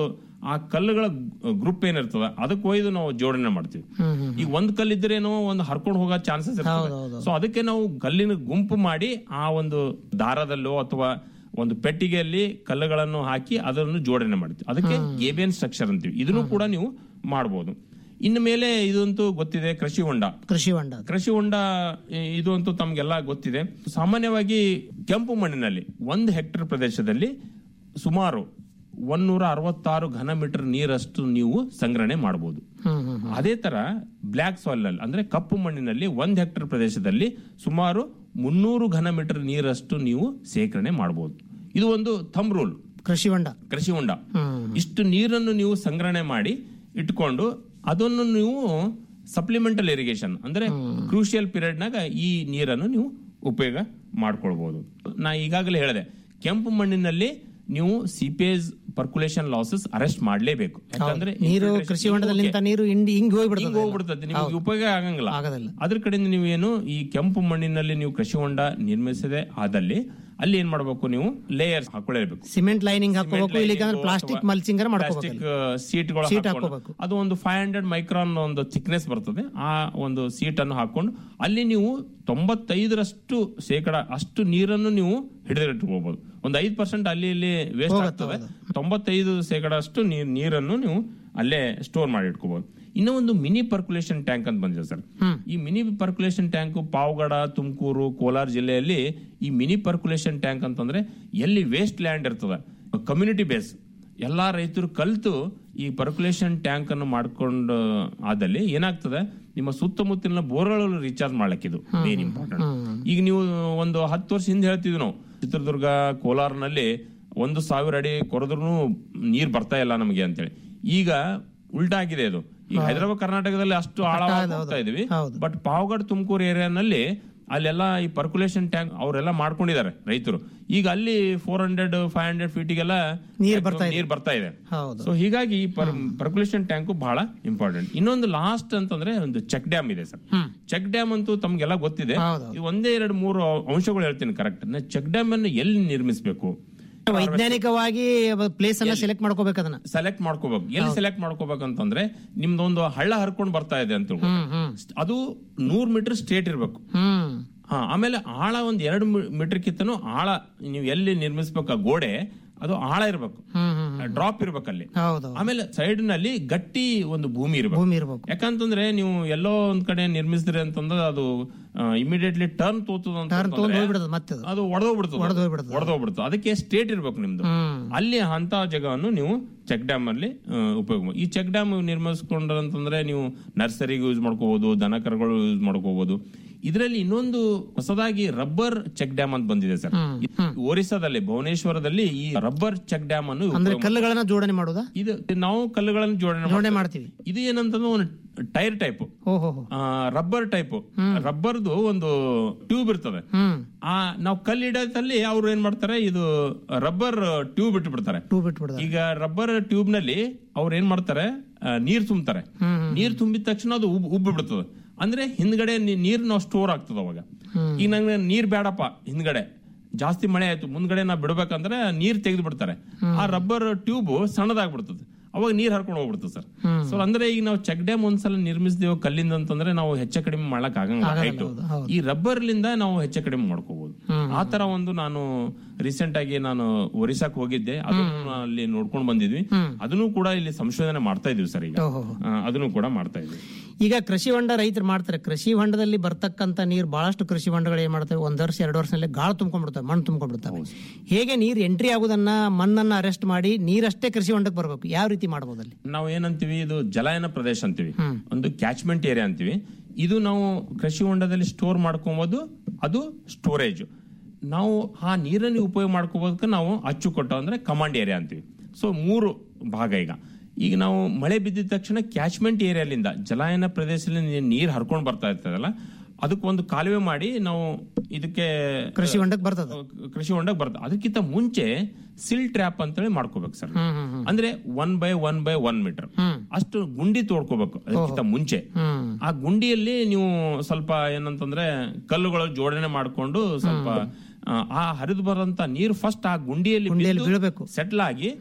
ಆ ಕಲ್ಲುಗಳ ಗ್ರೂಪ್ ಏನಿರ್ತದ ಅದಕ್ಕೆ ಒಯ್ದು ನಾವು ಜೋಡಣೆ ಮಾಡ್ತೀವಿ ಈಗ ಒಂದ್ ಕಲ್ಲಿದ್ರೇನೋ ಒಂದು ಹರ್ಕೊಂಡು ಹೋಗೋ ಚಾನ್ಸಸ್ ಇರ್ತದೆ ಸೊ ಅದಕ್ಕೆ ನಾವು ಕಲ್ಲಿನ ಗುಂಪು ಮಾಡಿ ಆ ಒಂದು ದಾರದಲ್ಲೋ ಅಥವಾ ಒಂದು ಪೆಟ್ಟಿಗೆಯಲ್ಲಿ ಕಲ್ಲುಗಳನ್ನು ಹಾಕಿ ಅದನ್ನು ಜೋಡಣೆ ಮಾಡ್ತೀವಿ ಅದಕ್ಕೆ ಗೇಬಿಯನ್ ಸ್ಟ್ರಕ್ಚರ್ ಅಂತೀವಿ ಇದನ್ನು ಕೂಡ ನೀವು ಮಾಡಬಹುದು ಇನ್ನು ಮೇಲೆ ಇದಂತೂ ಗೊತ್ತಿದೆ ಕೃಷಿ ಹೊಂಡ ಕೃಷಿ ಹೊಂಡ ಕೃಷಿ ಹೊಂಡ ಇ- ಇದು ಅಂತೂ ತಮ್ಗೆಲ್ಲ ಗೊತ್ತಿದೆ ಸಾಮಾನ್ಯವಾಗಿ ಕೆಂಪು ಮಣ್ಣಿನಲ್ಲಿ ಒಂದು ಹೆಕ್ಟೇರ್ ಪ್ರದೇಶದಲ್ಲಿ ಸುಮಾರು ಒಂದೂರ ಅರವತ್ತಾರು ಘನ ಮೀಟರ್ ನೀರಷ್ಟು ನೀವು ಸಂಗ್ರಹಣೆ ಮಾಡಬಹುದು ಅದೇ ತರ ಬ್ಲ್ಯಾಕ್ ಸಾಯಿಲ್ ನಲ್ಲಿ ಅಂದ್ರೆ ಕಪ್ಪು ಮಣ್ಣಿನಲ್ಲಿ ಒಂದ್ ಹೆಕ್ಟೇರ್ ಪ್ರದೇಶದಲ್ಲಿ ಸುಮಾರು ಮುನ್ನೂರು ಘನ ಮೀಟರ್ ನೀರಷ್ಟು ನೀವು ಸೇಕರಣೆ ಮಾಡಬಹುದು ಇದು ಒಂದು ಥಂಬ್ ರೂಲ್ ಕೃಷಿ ಹೊಂಡ ಕೃಷಿ ಹೊಂಡ ಇಷ್ಟು ನೀರನ್ನು ನೀವು ಸಂಗ್ರಹಣೆ ಮಾಡಿ ಇಟ್ಕೊಂಡು ಅದನ್ನು ನೀವು ಸಪ್ಲಿಮೆಂಟಲ್ ಇರಿಗೇಷನ್ ಅಂದ್ರೆ ಕ್ರೂಷಿಯಲ್ ಪೀರಿಯಡ್ ನಾಗ ಈ ನೀರನ್ನು ನೀವು ಉಪಯೋಗ ಮಾಡ್ಕೊಳ್ಬಹುದು ನಾ ಈಗಾಗಲೇ ಹೇಳಿದೆ ಕೆಂಪು ಮಣ್ಣಿನಲ್ಲಿ ನೀವು ಸಿಪೇಜ್ ಪರ್ಕುಲೇಷನ್ ಲಾಸಸ್ ಅರೆಸ್ಟ್ ಮಾಡಲೇಬೇಕು ಯಾಕಂದ್ರೆ ನೀರು infiltration ಕೃಷಿ ಹೊಂಡದಲ್ಲಿ ಹಿಂಗ್ ನಿಂತ ನೀರು ಹಿಂಡಿ ಹಿಂಗ್ ಹಿಂಗ್ ಹೋಗ್ಬಿಡ್ತದೆ ಹೋಗ್ಬಿಡ್ತದೆ ನಿಮಗೆ ಉಪಯೋಗ ಆಗಂಗಿಲ್ಲ ಆಗೋದಿಲ್ಲ. ಅದ್ರ ಕಡೆಯಿಂದ ನೀವು ಏನು ಈ ಕೆಂಪು ಮಣ್ಣಿನಲ್ಲಿ ನೀವು ಕೃಷಿ ಹೊಂಡ ನಿರ್ಮಿಸದೆ ಆದಲ್ಲಿ ಅಲ್ಲಿ ಏನ್ ಮಾಡಬೇಕು ನೀವು ಲೇಯರ್ಸ್ ಹಾಕೊಳ್ಳೇಬೇಕು ಸಿಮೆಂಟ್ ಲೈನಿಂಗ್ ಹಾಕೋಬೇಕು ಇಲ್ಲಿಕಂದ್ರೆ ಪ್ಲಾಸ್ಟಿಕ್ ಮಲ್ಚಿಂಗ್ ಮಾಡ್ಕೋಬೇಕು ಪ್ಲಾಸ್ಟಿಕ್ ಸೀಟ್ಗಳು Sheet ಹಾಕೊಂಡು ಹಾಕ್ಕೋಬೇಕು. ಅದು ಒಂದು ಫೈವ್ ಹಂಡ್ರೆಡ್ ಮೈಕ್ರಾನ್ ಒಂದು ಥಿಕ್ನೆಸ್ ಬರ್ತದೆ ಆ ಒಂದು ಸೀಟ್ ಅನ್ನು ಹಾಕೊಂಡು ಅಲ್ಲಿ ನೀವು ತೊಂಬತ್ತೈದರಷ್ಟು ಶೇಕಡ ಅಷ್ಟು ನೀರನ್ನು ನೀವು ಹಿಡಿದಿಟ್ಕೋಬಹುದು ಒಂದು ಐದು ಪರ್ಸೆಂಟ್ ಅಲ್ಲಿ ಇಲ್ಲಿ ವೇಸ್ಟ್ ಆಗ್ತದೆ ತೊಂಬತ್ತೈದು ಶೇಕಡ ಅಷ್ಟು ನೀರ್ ನೀರನ್ನು ನೀವು ಅಲ್ಲೇ ಸ್ಟೋರ್ ಮಾಡಿ ಇಟ್ಕೋಬಹುದು ಇನ್ನೂ ಒಂದು ಮಿನಿ ಪರ್ಕುಲೇಷನ್ ಟ್ಯಾಂಕ್ ಅಂತ ಬಂದಿದೆ ಸರ್ ಈ mini percolation tank Pavagada Tumakuru Kolar ಜಿಲ್ಲೆಯಲ್ಲಿ ಈ ಮಿನಿ ಪರ್ಕುಲೇಷನ್ ಟ್ಯಾಂಕ್ ಅಂತಂದ್ರೆ ಎಲ್ಲಿ ವೇಸ್ಟ್ ಲ್ಯಾಂಡ್ ಇರ್ತದೆ ಕಮ್ಯುನಿಟಿ ಬೇಸ್ ಎಲ್ಲಾ ರೈತರು ಕಲ್ತು ಈ ಪರ್ಕುಲೇಷನ್ ಟ್ಯಾಂಕ್ ಅನ್ನು ಮಾಡ್ಕೊಂಡು ಆದಲ್ಲಿ ಏನಾಗ್ತದೆ ನಿಮ್ಮ ಸುತ್ತಮುತ್ತಲಿನ ಬೋರ್ಗಳು ರೀಚಾರ್ಜ್ ಮಾಡ್ಲಿಕ್ಕೆ ಇದು ಮೇನ್ ಇಂಪಾರ್ಟೆಂಟ್ ಈಗ ನೀವು ಒಂದು ಹತ್ತು ವರ್ಷ ಹಿಂದೆ ಹೇಳ್ತಿದ್ವಿ ನಾವು ಚಿತ್ರದುರ್ಗ ಕೋಲಾರ್ನಲ್ಲಿ ಒಂದು ಸಾವಿರ ಅಡಿ ಕೊರೆದ್ರು ನೀರ್ ಬರ್ತಾ ಇಲ್ಲ ನಮಗೆ ಅಂತೇಳಿ ಈಗ ಉಲ್ಟಾ ಆಗಿದೆ ಅದು ಈಗ ಹೈದರಾಬಾದ್ ಕರ್ನಾಟಕದಲ್ಲಿ ಅಷ್ಟು ಆಳವಾಗಿ ಹೋಗ್ತಾ ಇದೀವಿ ಬಟ್ ಪಾವಗಡ್ ತುಮಕೂರು ಏರಿಯಾನಲ್ಲಿ ಅಲ್ಲೆಲ್ಲ ಈ ಪರ್ಕುಲೇಷನ್ ಟ್ಯಾಂಕ್ ಅವರೆಲ್ಲ ಮಾಡ್ಕೊಂಡಿದ್ದಾರೆ ರೈತರು ಈಗ ಅಲ್ಲಿ ಫೋರ್ ಹಂಡ್ರೆಡ್ ಫೈವ್ ಹಂಡ್ರೆಡ್ ಫೀಟಿಗೆಲ್ಲ ನೀರ್ ಬರ್ತಾ ಇದೆ. ನೀರ್ ಬರ್ತಾ ಇದೆ ಹೌದು ಸೊ ಹೀಗಾಗಿ ಪರ್ಕುಲೇಷನ್ ಟ್ಯಾಂಕ್ ಬಹಳ ಇಂಪಾರ್ಟೆಂಟ್ ಇನ್ನೊಂದು ಲಾಸ್ಟ್ ಅಂತಂದ್ರೆ ಒಂದು ಚೆಕ್ ಡ್ಯಾಮ್ ಇದೆ ಸರ್ ಚೆಕ್ ಡ್ಯಾಮ್ ಅಂತೂ ತಮ್ಗೆಲ್ಲ ಗೊತ್ತಿದೆ ಇದು ಒಂದೇ ಎರಡು ಮೂರು ಅಂಶಗಳು ಹೇಳ್ತೀನಿ ಕರೆಕ್ಟ್ ಚೆಕ್ ಡ್ಯಾಮ್ ಅನ್ನು ಎಲ್ಲಿ ನಿರ್ಮಿಸಬೇಕು ವೈಜ್ಞಾನಿಕವಾಗಿ ಪ್ಲೇಸ್ ಅನ್ನ ಸೆಲೆಕ್ಟ್ ಮಾಡ್ಕೋಬೇಕು ಅದನ್ನ ಸೆಲೆಕ್ಟ್ ಮಾಡ್ಕೋಬೇಕು ಎಲ್ಲಿ ಸೆಲೆಕ್ಟ್ ಮಾಡ್ಕೋಬೇಕಂತಂದ್ರೆ ನಿಮ್ದೊಂದು ಹಳ್ಳ ಹರ್ಕೊಂಡು ಬರ್ತಾ ಇದೆ ಅಂತ ತಿಳ್ಕೊ. ಅದು ನೂರ್ ಮೀಟರ್ ಸ್ಟ್ರೇಟ್ ಇರ್ಬೇಕು ಹ್ಮ್ ಹಾ ಆಮೇಲೆ ಆಳ ಒಂದ್ ಎರಡು ಮೀಟರ್ ಕಿತ್ತನು ಆಳ ನೀವು ಎಲ್ಲಿ ನಿರ್ಮಿಸ್ಬೇಕು ಆ ಗೋಡೆ ಅದು ಆಳ ಇರ್ಬೇಕು ಡ್ರಾಪ್ ಇರ್ಬೇಕಲ್ಲಿ ಹೌದು ಆಮೇಲೆ ಸೈಡ್ ನಲ್ಲಿ ಗಟ್ಟಿ ಒಂದು ಭೂಮಿ ಇರ್ಬೇಕು ಭೂಮಿ ಇರ್ಬೇಕು ಯಾಕಂತಂದ್ರೆ ನೀವು ಎಲ್ಲೋ ಒಂದ್ ಕಡೆ ನಿರ್ಮಿಸಿದ್ರಿ ಅಂತಂದ್ರೆ ಅದು ಇಮಿಡಿಯೇಟ್ಲಿ ಟರ್ನ್ ತೋತದ ಅಂತ ಟರ್ನ್ ತಗೊಂಡ್ ಅಂತಂದ್ರೆ ಹೋಗ್ಬಿಡೋದು ಮತ್ತೆ ಅದು. ಅದು ಒಡೆದೋಗ್ಬಿಡ್ತದೆ ಒಡೆದೋಗ್ಬಿಡ್ತದೆ. ಒಡೆದೋಗ್ಬಿಡ್ತದೆ ಅದಕ್ಕೆ ಸ್ಟೇಟ್ ಇರ್ಬೇಕು ನಿಮ್ದು ಅಲ್ಲಿ ಅಂತ ಜಾಗವನ್ನು ನೀವು ಚೆಕ್ ಡ್ಯಾಮ್ ಅಲ್ಲಿ ಆ, ಉಪಯೋಗ ಮಾಡಿ. ಈ ಚೆಕ್ ಡ್ಯಾಮ್ ನಿರ್ಮಿಸ್ಕೊಂಡ್ರಂತಂದ್ರೆ ನೀವು ನರ್ಸರಿಗೆ ಯೂಸ್ ಮಾಡ್ಕೋಬಹುದು ದನ ಕರುಗಳು ಯೂಸ್ ಮಾಡ್ಕೋಬಹುದು ಇದರಲ್ಲಿ ಇನ್ನೊಂದು ಹೊಸದಾಗಿ ರಬ್ಬರ್ ಚೆಕ್ ಡ್ಯಾಮ್ ಅಂತ ಬಂದಿದೆ ಸರ್ ಒರಿಸ್ಸಾದಲ್ಲಿ ಭುವನೇಶ್ವರದಲ್ಲಿ ಈ ರಬ್ಬರ್ ಚೆಕ್ ಡ್ಯಾಮ್ ಅನ್ನು ಅಂದ್ರೆ ಉಪಯೋಗ ಕಲ್ಲುಗಳನ್ನ ಜೋಡಣೆ ಮಾಡುದಾ ಇದು ನಾವು ಕಲ್ಲುಗಳನ್ನು ಜೋಡಣೆ ಜೋಡಣೆ ಮಾಡ್ತೀವಿ. ಮಾಡ್ತೀವಿ ಇದು ಏನಂತಂದ್ರೆ ಒಂದು ಟೈರ್ ಟೈಪ್ ಓಹೋ ರಬ್ಬರ್ ಟೈಪ್ ರಬ್ಬರ್ದು ಒಂದು ಟ್ಯೂಬ್ ಇರ್ತದೆ ಹ್ಮ್ ಆ ನಾವು ಕಲ್ಲು ಇಡೋದಲ್ಲಿ ಅವ್ರು ಏನ್ ಮಾಡ್ತಾರೆ ಇದು ರಬ್ಬರ್ ಟ್ಯೂಬ್ ಇಟ್ಬಿಡ್ತಾರೆ ಟೂ ಬಿಟ್ಬಿಡ್ದ ಈಗ ರಬ್ಬರ್ ಟ್ಯೂಬ್ ನಲ್ಲಿ ಅವ್ರು ಏನ್ ಮಾಡ್ತಾರೆ ಆ, ನೀರ್ ತುಂಬ್ತಾರೆ ನೀರ್ ತುಂಬಿದ ತಕ್ಷಣ ಅದು ಉಬ್ ಉಬ್ಬಿ ಬಿಡ್ತದೆ ಅಂದ್ರೆ ಹಿಂದ್ಗಡೆ ನೀ- ನೀರ್ ನಾವು ಸ್ಟೋರ್ ಆಗ್ತದ ಅವಾಗ ಈಗ ನಂಗೆ ನೀರ್ ಬೇಡಪ್ಪ ಹಿಂದ್ಗಡೆ ಜಾಸ್ತಿ ಮಳೆ ಆಯ್ತು ಮುಂದ್ಗಡೆ ನಾ ಬಿಡ್ಬೇಕಂದ್ರೆ ನೀರ್ ತೆಗೆದು ಬಿಡ್ತಾರೆ ಆ ರಬ್ಬರ್ ಟ್ಯೂಬ್ ಸಣ್ಣದಾಗ್ಬಿಡ್ತದೆ ಅವಾಗ ನೀರ್ ಹರ್ಕೊಂಡು ಹೋಗ್ಬಿಡ್ತದೆ ಸರ್ ಸೊ ಅಂದ್ರೆ ಈಗ ನಾವು ಚೆಕ್ ಡ್ಯಾಮ್ ಒಂದ್ಸಲ ನಿರ್ಮಿಸಿದೇವು ಕಲ್ಲಿಂದ ಅಂತಂದ್ರೆ ನಾವು ಹೆಚ್ಚ ಕಡಿಮೆ ಮಾಡಕ್ ಆಗಂಗಿಲ್ಲ height. ಈ ರಬ್ಬರ್ ಲಿಂದ ನಾವು ಹೆಚ್ಚ ಕಡಿಮೆ ಮಾಡ್ಕೋಬಹುದು ಆ ತರ ಒಂದು ನಾನು ರೀಸೆಂಟ್ ಆಗಿ ನಾನು ಒರಿಸ್ಸಾಕ್ ಹೋಗಿದ್ದೆ ಅದನ್ನು ಅಲ್ಲಿ ನೋಡ್ಕೊಂಡು ಬಂದಿದ್ವಿ ಅದನ್ನು ಕೂಡ ಇಲ್ಲಿ ಸಂಶೋಧನೆ ಮಾಡ್ತಾ ಇದೀವಿ ಸರ್ ಈಗ ಓಹೋ. ಆ, ಅದನ್ನು ಕೂಡ ಮಾಡ್ತಾ ಇದೀವಿ ಈಗ ಕೃಷಿ ಹೊಂಡ ರೈತರು ಮಾಡ್ತಾರೆ ಕೃಷಿ ಹೊಂಡದಲ್ಲಿ ಬರ್ತಕ್ಕಂತ ನೀರು ಬಹಳಷ್ಟು ಕೃಷಿ ಹೊಂಡಗಳು ಏನ್ ಮಾಡ್ತವೆ ಒಂದ್ ವರ್ಷ ಎರಡು ವರ್ಷದಲ್ಲಿ ಗಾಳು ತುಂಬ್ಕೊಂಡ್ಬಿಡ್ತವೆ ಮಣ್ಣು ತುಂಬ್ಕೊಂಡ್ಬಿಡ್ತವೆ ಹೇಗೆ ನೀರ್ ಎಂಟ್ರಿ ಆಗುದನ್ನ ಮಣ್ಣನ್ನ ಅರೆಸ್ಟ್ ಮಾಡಿ ನೀರಷ್ಟೇ ಕೃಷಿ ಹೊಂಡಕ್ಕೆ ಬರ್ಬೇಕು ಯಾವ ರೀತಿ ಮಾಡಬಹುದು ಅಲ್ಲಿ ನಾವು ಏನಂತೀವಿ ಇದು ಜಲಾಯನ ಪ್ರದೇಶ ಅಂತೀವಿ ಒಂದು ಕ್ಯಾಚ್ಮೆಂಟ್ ಏರಿಯಾ ಅಂತೀವಿ ಇದು ನಾವು ಕೃಷಿ ಹೊಂಡದಲ್ಲಿ ಸ್ಟೋರ್ ಮಾಡ್ಕೊಬೋದು ಅದು ಸ್ಟೋರೇಜ್ ನಾವು ಆ ನೀರನ್ನು ಉಪಯೋಗ ಮಾಡ್ಕೋಬೋದಕ್ಕೆ ನಾವು ಅಚ್ಚುಕಟ್ಟು ಅಂದ್ರೆ ಕಮಾಂಡ್ ಏರಿಯಾ ಅಂತೀವಿ ಸೊ ಮೂರು ಭಾಗ ಈಗ ಈಗ ನಾವು ಮಳೆ ಬಿದ್ದಿದ ತಕ್ಷಣ ಕ್ಯಾಚ್ಮೆಂಟ್ ಏರಿಯಾಲಿಂದ ಜಲಾಯನ ಪ್ರದೇಶದಲ್ಲಿ ನೀರು ಹರ್ಕೊಂಡು ಬರ್ತಾ ಇರ್ತದಲ್ಲ ಅದಕ್ಕೆ ಒಂದು ಕಾಲುವೆ ಮಾಡಿ ನಾವು ಇದಕ್ಕೆ ಕೃಷಿ ಹೊಂಡಕ್ಕೆ ಬರ್ತದ ಕೃಷಿ ಹೊಂಡಕ್ಕೆ ಬರ್ತದೆ ಅದಕ್ಕಿಂತ ಮುಂಚೆ ಸಿಲ್ ಟ್ರ್ಯಾಪ್ ಅಂತೇಳಿ ಮಾಡ್ಕೋಬೇಕು ಸರ್ ಅಂದ್ರೆ one by one by one metre ಅಷ್ಟು ಗುಂಡಿ ತೋಡ್ಕೋಬೇಕು ಅದಕ್ಕಿಂತ ಮುಂಚೆ ಆ ಗುಂಡಿಯಲ್ಲಿ ನೀವು ಸ್ವಲ್ಪ ಏನಂತಂದ್ರೆ ಕಲ್ಲುಗಳು ಜೋಡಣೆ ಮಾಡ್ಕೊಂಡು ಸ್ವಲ್ಪ ಆ, ಆ ಹರಿದು ಬರಂತ ನೀರು ಫಸ್ಟ್ ಆ ಗುಂಡಿಯಲ್ಲಿ ಗುಂಡಿಯಲ್ಲಿ ಬೀಳ್ಬೇಕು. ಸೆಟ್ಲ್ ಆಗಿ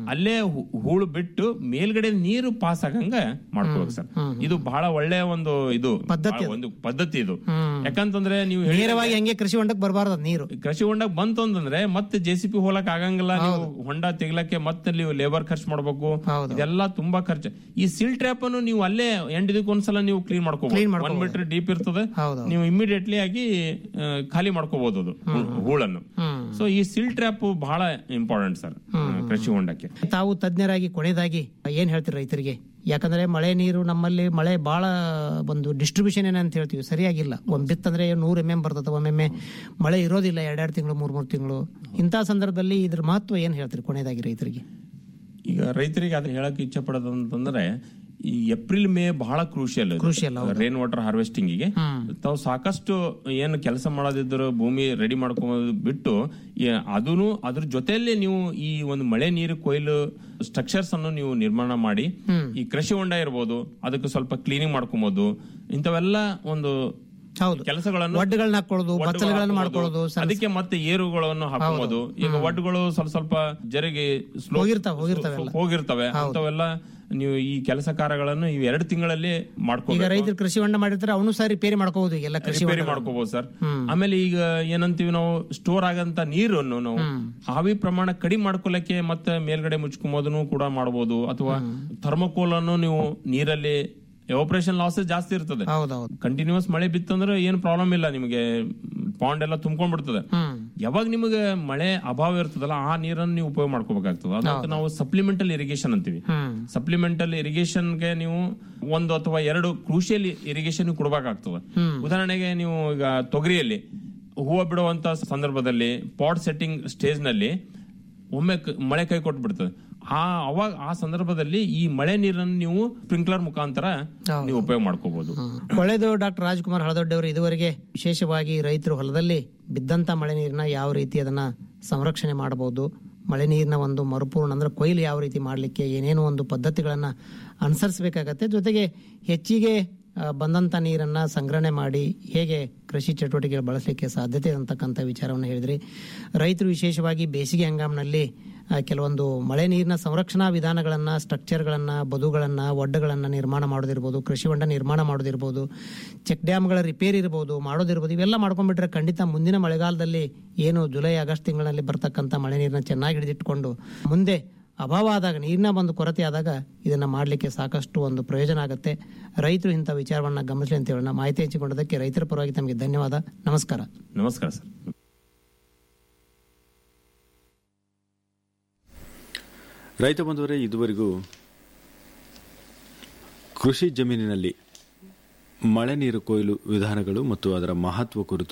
ಅಲ್ಲೇ ಹೂ- ಹೂಳು ಬಿಟ್ಟು ಮೇಲ್ಗಡೆ ನೀರು ಪಾಸ್ ಆಗಂಗ ಮಾಡ್ಕೋಬೇಕು ಸರ್ ಇದು ಬಹಳ ಒಳ್ಳೆಯ ಒಂದು ಇದು ಬಹಳ ಒಂದು ಪದ್ಧತಿ ಇದು ಯಾಕಂತಂದ್ರೆ ನೀವು ಹೇಳಿದಂಗೆ ನೇರವಾಗಿ ಹಂಗೆ ಕೃಷಿ ಹೊಂಡಕ್ಕೆ ಬರಬಾರ್ದು ಅದು ನೀರು ಕೃಷಿ ಹೊಂಡ ಬಂತು ಅಂತಂದ್ರೆ ಮತ್ತೆ ಜೆ ಸಿ ಪಿ ಹೋಲಕ್ ಆಗಂಗಿಲ್ಲ ನೀವು ಹೊಂಡ ತೆಗ್ಲಕ್ಕೆ ಮತ್ತೆ ನೀವು ಲೇಬರ್ ಖರ್ಚು ಮಾಡ್ಬೇಕು ಇದೆಲ್ಲ ತುಂಬಾ ಖರ್ಚು ಈ ಸಿಲ್ ಟ್ರ್ಯಾಪ್ ಅನ್ನು ನೀವು ಅಲ್ಲೇ ಎಂಡ್ ಇದಕ್ಕೆ ಒಂದ್ಸಲ ನೀವು ಕ್ಲೀನ್ ಮಾಡ್ಕೋಬಹುದು ಒನ್ ಮೀಟರ್ ಡೀಪ್ ಇರ್ತದೆ ನೀವು ಇಮಿಡಿಯೇಟ್ಲಿ ಆಗಿ ಆ, ಖಾಲಿ ಮಾಡ್ಕೋಬಹುದು ಅದು ಹೂಳನ್ನು ಸೊ ಈ ಸಿಲ್ ಟ್ರ್ಯಾಪ್ ಬಹಳ ಇಂಪಾರ್ಟೆಂಟ್ ಸರ್ ಕೃಷಿ ಹೊಂಡಕ್ಕೆ ತಾವು ತಜ್ಞರಾಗಿ ಕೊನೆಯದಾಗಿ ಏನ್ ಹೇಳ್ತೀರಿ ರೈತರಿಗೆ ಯಾಕಂದ್ರೆ ಮಳೆ ನೀರು ನಮ್ಮಲ್ಲಿ ಮಳೆ ಬಹಳ ಒಂದು ಡಿಸ್ಟ್ರಿಬ್ಯೂಷನ್ ಏನಂತ ಹೇಳ್ತೀವಿ ಸರಿಯಾಗಿಲ್ಲ ಒಂದ್ ಬಿತ್ತಂದ್ರೆ ನೂರ್ ಎಮ್ ಎಂ ಬರ್ತದೆ ಒಮ್ಮೊಮ್ಮೆ ಮಳೆ ಇರೋದಿಲ್ಲ ಎರಡೆರಡು ತಿಂಗಳು ಮೂರ್ ಮೂರ್ ತಿಂಗಳು ಇಂಥ ಸಂದರ್ಭದಲ್ಲಿ ಇದ್ರ ಮಹತ್ವ ಏನ್ ಹೇಳ್ತೀರಿ ಕೊನೆಯದಾಗಿ ರೈತರಿಗೆ ಈಗ ರೈತರಿಗೆ ಅದನ್ನ ಹೇಳಕ್ ಇಚ್ಛೆ ಪಡೋದಂತಂದ್ರೆ ಈ ಏಪ್ರಿಲ್ ಮೇ ಬಹಳ ಕ್ರೂಷಿಯಲ್ ರೇನ್ ವಾಟರ್ ಹಾರ್ವೆಸ್ಟಿಂಗ್ ಗೆ ತಾವು ಸಾಕಷ್ಟು ಏನು ಕೆಲಸ ಮಾಡೋದಿದ್ರು ಭೂಮಿ ರೆಡಿ ಮಾಡ್ಕೊಂಬೋದು ಬಿಟ್ಟು ಅದನ್ನು ಅದ್ರ ಜೊತೆಯಲ್ಲೇ ನೀವು ಈ ಒಂದು ಮಳೆ ನೀರು ಕೊಯ್ಲು ಸ್ಟ್ರಕ್ಚರ್ಸ್ ಅನ್ನು ನೀವು ನಿರ್ಮಾಣ ಮಾಡಿ ಈ ಕೃಷಿ ಹೊಂಡ ಇರ್ಬೋದು ಅದಕ್ಕೆ ಸ್ವಲ್ಪ ಕ್ಲೀನಿಂಗ್ ಮಾಡ್ಕೊಬೋದು ಇಂಥವೆಲ್ಲ ಒಂದು ಕೆಲಸಗಳನ್ನು ಒಡ್ಡುಗಳನ್ನ ಹಾಕೊಳ್ಳೋದು ಒಡ್ಡುಗಳು ಬಚ್ಚಲುಗಳನ್ನ ಹಾಕ್ಬೋದು. ಮಾಡ್ಕೊಳ್ಳೋದು ಸಣ್ಣ- ಅದಕ್ಕೆ ಮತ್ತೆ ಏರುಗಳನ್ನು ಹಾಕೋಬಹುದು ಈಗ ಒಡ್ಡುಗಳು ಸ್ವಲ್ಪ ಸ್ವಲ್ಪ ಜರಿಗೆ slope- ಹೋಗಿರ್ತಾವೆ, ಹೋಗಿರ್ತಾವೆ ಎಲ್ಲ. ಹೋಗಿರ್ತವೆ ಅಂತವೆಲ್ಲ ನೀವು ಈ ಕೆಲಸ ಕಾರ್ಯಗಳನ್ನು ಈ ಎರಡು ತಿಂಗಳಲ್ಲಿ ಈಗ ಮಾಡ್ಕೋಬೇಕು ರೈತರು ಕೃಷಿ ಹೊಂಡ ಮಾಡಿರ್ತಾರೆ ಅವನು ಸಹ ರಿಪೇರಿ ಮಾಡ್ಕೋಬಹುದು ಎಲ್ಲ ಕೃಷಿ ರಿಪೇರಿ ಹೊಂಡ ಮಾಡ್ಕೋಬಹುದು ಸರ್ ಆಮೇಲೆ ಈಗ ಏನಂತೀವಿ ನಾವು ಸ್ಟೋರ್ ಆಗಂತ ನೀರನ್ನು ನಾವು ಆವಿ ಪ್ರಮಾಣ ಕಡಿಮೆ ಮಾಡ್ಕೊಳಕ್ಕೆ ಮತ್ತೆ ಮೇಲ್ಗಡೆ ಮುಚ್ಕೊಂಬೋದನ್ನು ಕೂಡ ಮಾಡಬಹುದು ಅಥವಾ ಥರ್ಮೋಕೋಲ್ ಅನ್ನು ನೀವು ನೀರಲ್ಲಿ ಎವಾಪರೇಷನ್ ಲಾಸಸ್ ಜಾಸ್ತಿ ಇರ್ತದೆ ಹೌದೌದು ಕಂಟಿನ್ಯೂಸ್ ಮಳೆ ಬಿತ್ತಂದ್ರೆ ಏನು ಪ್ರಾಬ್ಲಮ್ ಇಲ್ಲ ನಿಮಗೆ ಪಾಂಡ್ ಎಲ್ಲ ತುಂಬ್ಕೊಂಡ್ಬಿಡ್ತದೆ ಯಾವಾಗ ನಿಮಗೆ ಮಳೆ ಅಭಾವ ಇರ್ತದಲ್ಲ ಆ ನೀರನ್ನು ನೀವು ಉಪಯೋಗ ಮಾಡ್ಕೋಬೇಕಾಗ್ತದೆ ಅದಕ್ಕೆ ನಾವು ಸಪ್ಲಿಮೆಂಟಲ್ ಇರಿಗೇಷನ್ ಅಂತೀವಿ ಸಪ್ಲಿಮೆಂಟಲ್ ಇರಿಗೇಷನ್ಗೆ ನೀವು ಒಂದು ಅಥವಾ ಎರಡು ಕ್ರೂಷಿಯಲ್ ಇರಿಗೇಷನ್ ಕೊಡಬೇಕಾಗ್ತದೆ ಉದಾಹರಣೆಗೆ ನೀವು ಈಗ ತೊಗರಿಯಲ್ಲಿ ಹೂವು ಬಿಡುವಂತ ಸಂದರ್ಭದಲ್ಲಿ ಪಾಟ್ ಸೆಟ್ಟಿಂಗ್ ಸ್ಟೇಜ್ ನಲ್ಲಿ ಒಮ್ಮೆ ಕ- ಮಳೆ ಕೈ ಕೊಟ್ಬಿಡ್ತದೆ ಆ ಅವಾಗ ಆ ಸಂದರ್ಭದಲ್ಲಿ ಈ ಮಳೆ ನೀರನ್ನು ನೀವು ಸ್ಪ್ರಿಂಕ್ಲರ್ ಮುಖಾಂತರ ನೀವು ಉಪಯೋಗ ಮಾಡ್ಕೋಬಹುದು ಒಳ್ಳೆಯದು ಡಾಕ್ಟರ್ ರಾಜ್ಕುಮಾರ್ ಹಳದೊಡ್ಡವರು ಇದುವರೆಗೆ ವಿಶೇಷವಾಗಿ ರೈತರು ಹೊಲದಲ್ಲಿ ಬಿದ್ದಂತ ಮಳೆ ನೀರನ್ನ ಯಾವ ರೀತಿ ಅದನ್ನ ಸಂರಕ್ಷಣೆ ಮಾಡಬಹುದು ಮಳೆ ನೀರಿನ ಒಂದು ಮರುಪೂರ್ಣ ಅಂದ್ರೆ ಕೊಯ್ಲು ಯಾವ ರೀತಿ ಮಾಡಲಿಕ್ಕೆ ಏನೇನು ಒಂದು ಪದ್ಧತಿಗಳನ್ನ ಅನುಸರಿಸಬೇಕಾಗತ್ತೆ ಜೊತೆಗೆ ಹೆಚ್ಚಿಗೆ ಆ, ಬಂದಂತ ನೀರನ್ನ ಸಂಗ್ರಹಣೆ ಮಾಡಿ ಹೇಗೆ ಕೃಷಿ ಚಟುವಟಿಕೆಗಳು ಬಳಸಲಿಕ್ಕೆ ಸಾಧ್ಯತೆ ಇದೆ ಅಂತಕ್ಕಂಥ ವಿಚಾರವನ್ನು ಹೇಳಿದ್ರಿ ರೈತರು ವಿಶೇಷವಾಗಿ ಬೇಸಿಗೆ ಹಂಗಾಮಿನಲ್ಲಿ ಆ, ಕೆಲವೊಂದು ಮಳೆ ನೀರಿನ ಸಂರಕ್ಷಣಾ ವಿಧಾನಗಳನ್ನ ಸ್ಟ್ರಕ್ಚರ್ಗಳನ್ನ ಬದುಗಳನ್ನ ಒಡ್ಡಗಳನ್ನ ನಿರ್ಮಾಣ ಮಾಡೋದಿರ್ಬೋದು ಕೃಷಿ ಹೊಂಡ ನಿರ್ಮಾಣ ಮಾಡೋದಿರ್ಬೋದು ಚೆಕ್ ಡ್ಯಾಮ್ಗಳ ರಿಪೇರಿ ಇರ್ಬೋದು ಮಾಡೋದಿರ್ಬೋದು ಇವೆಲ್ಲ ಮಾಡ್ಕೊಂಡ್ಬಿಟ್ರೆ ಖಂಡಿತ ಮುಂದಿನ ಮಳೆಗಾಲದಲ್ಲಿ ಏನು ಜುಲೈ ಆಗಸ್ಟ್ ತಿಂಗಳಲ್ಲಿ ಬರ್ತಕ್ಕಂಥ ಮಳೆ ನೀರನ್ನ ಚೆನ್ನಾಗಿ ಹಿಡಿದಿಟ್ಕೊಂಡು ಮುಂದೆ ಅಭಾವ ಆದಾಗ ನೀರಿನ ಒಂದು ಕೊರತೆ ಆದಾಗ ಇದನ್ನ ಮಾಡಲಿಕ್ಕೆ ಸಾಕಷ್ಟು ಒಂದು ಪ್ರಯೋಜನ ಆಗುತ್ತೆ ರೈತರು ಇಂಥ ವಿಚಾರವನ್ನ ಗಮನಿಸಲಿ ಅಂತ ಹೇಳೋಣ ಮಾಹಿತಿ ಹಂಚಿಕೊಂಡದಕ್ಕೆ ರೈತರ ಪರವಾಗಿ ತಮಗೆ ಧನ್ಯವಾದ ನಮಸ್ಕಾರ ನಮಸ್ಕಾರ ಸರ್ ರೈತ ಬಂಧುವರೇ ಇದುವರೆಗೂ ಕೃಷಿ ಜಮೀನಿನಲ್ಲಿ ಮಳೆ ನೀರು ಕೊಯ್ಲು ವಿಧಾನಗಳು ಮತ್ತು ಅದರ ಮಹತ್ವ ಕುರಿತು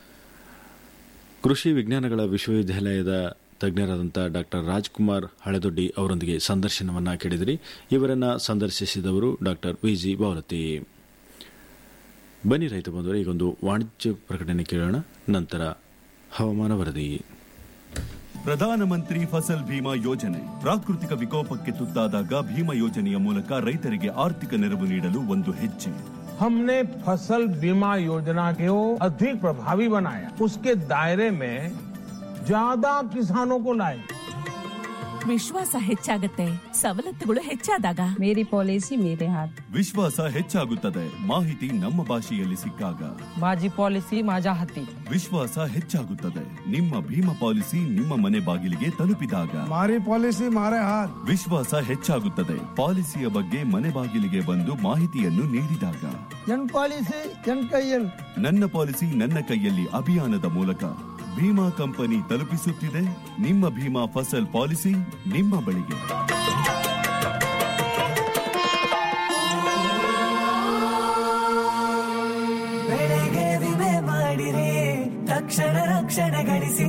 ಕೃಷಿ ವಿಜ್ಞಾನಗಳ ವಿಶ್ವವಿದ್ಯಾಲಯದ ತಜ್ಞರಾದಂಥ ಡಾಕ್ಟರ್ ರಾಜ್ಕುಮಾರ್ ಹಳೆದೊಡ್ಡಿ ಅವರೊಂದಿಗೆ ಸಂದರ್ಶನವನ್ನು ಕೇಳಿದಿರಿ ಇವರನ್ನು ಸಂದರ್ಶಿಸಿದವರು ಡಾಕ್ಟರ್ ವಿ ಜಿ ಬಾವಲತಿ ಬನ್ನಿ ರೈತ ಬಂಧುವರೇ ಈಗೊಂದು ವಾಣಿಜ್ಯ ಪ್ರಕಟಣೆ ಕೇಳೋಣ ನಂತರ ಹವಾಮಾನ ವರದಿ ಪ್ರಧಾನಮಂತ್ರಿ ಫಸಲ್ ಭೀಮಾ ಯೋಜನೆ ಪ್ರಾಕೃತಿಕ ವಿಕೋಪಕ್ಕೆ ತುತ್ತಾದಾಗ ಭೀಮಾ ಯೋಜನೆಯ ಮೂಲಕ ರೈತರಿಗೆ ಆರ್ಥಿಕ ನೆರವು ನೀಡಲು ಒಂದು ಹೆಜ್ಜೆ हमने फसल बीमा योजना को अधिक प्रभावी बनाया उसके दायरे में ज्यादा किसानों को लाए ವಿಶ್ವಾಸ ಹೆಚ್ಚಾಗತ್ತೆ ಸವಲತ್ತುಗಳು ಹೆಚ್ಚಾದಾಗ ಮೇರಿ ಪಾಲಿಸಿ ಮೇರೆ ಹಾತ್ ವಿಶ್ವಾಸ ಹೆಚ್ಚಾಗುತ್ತದೆ ಮಾಹಿತಿ ನಮ್ಮ ಭಾಷೆಯಲ್ಲಿ ಸಿಕ್ಕಾಗ माझी पॉलिसी माझ्या हाती ವಿಶ್ವಾಸ ಹೆಚ್ಚಾಗುತ್ತದೆ ನಿಮ್ಮ ಭೀಮಾ ಪಾಲಿಸಿ ನಿಮ್ಮ ಮನೆ ಬಾಗಿಲಿಗೆ ತಲುಪಿದಾಗ ಮಾರಿ ಪಾಲಿಸಿ ಮಾರೇ ಹಾತ್ ವಿಶ್ವಾಸ ಹೆಚ್ಚಾಗುತ್ತದೆ ಪಾಲಿಸಿಯ ಬಗ್ಗೆ ಮನೆ ಬಾಗಿಲಿಗೆ ಬಂದು ಮಾಹಿತಿಯನ್ನು ನೀಡಿದಾಗ ಎನ್ ಪಾಲಿಸಿ ಎನ್ ಕೈಯಲ್ ನನ್ನ ಪಾಲಿಸಿ ನನ್ನ ಕೈಯಲ್ಲಿ ಅಭಿಯಾನದ ಮೂಲಕ ಭೀಮಾ ಕಂಪನಿ ತಲುಪಿಸುತ್ತಿದೆ ನಿಮ್ಮ ಭೀಮಾ ಫಸಲ್ ಪಾಲಿಸಿ ನಿಮ್ಮ ಬಳಿಗೆ ಬೆಳೆಗೆ ವಿಮೆ ಮಾಡಿರಿ ತಕ್ಷಣ ರಕ್ಷಣೆ ಗಳಿಸಿ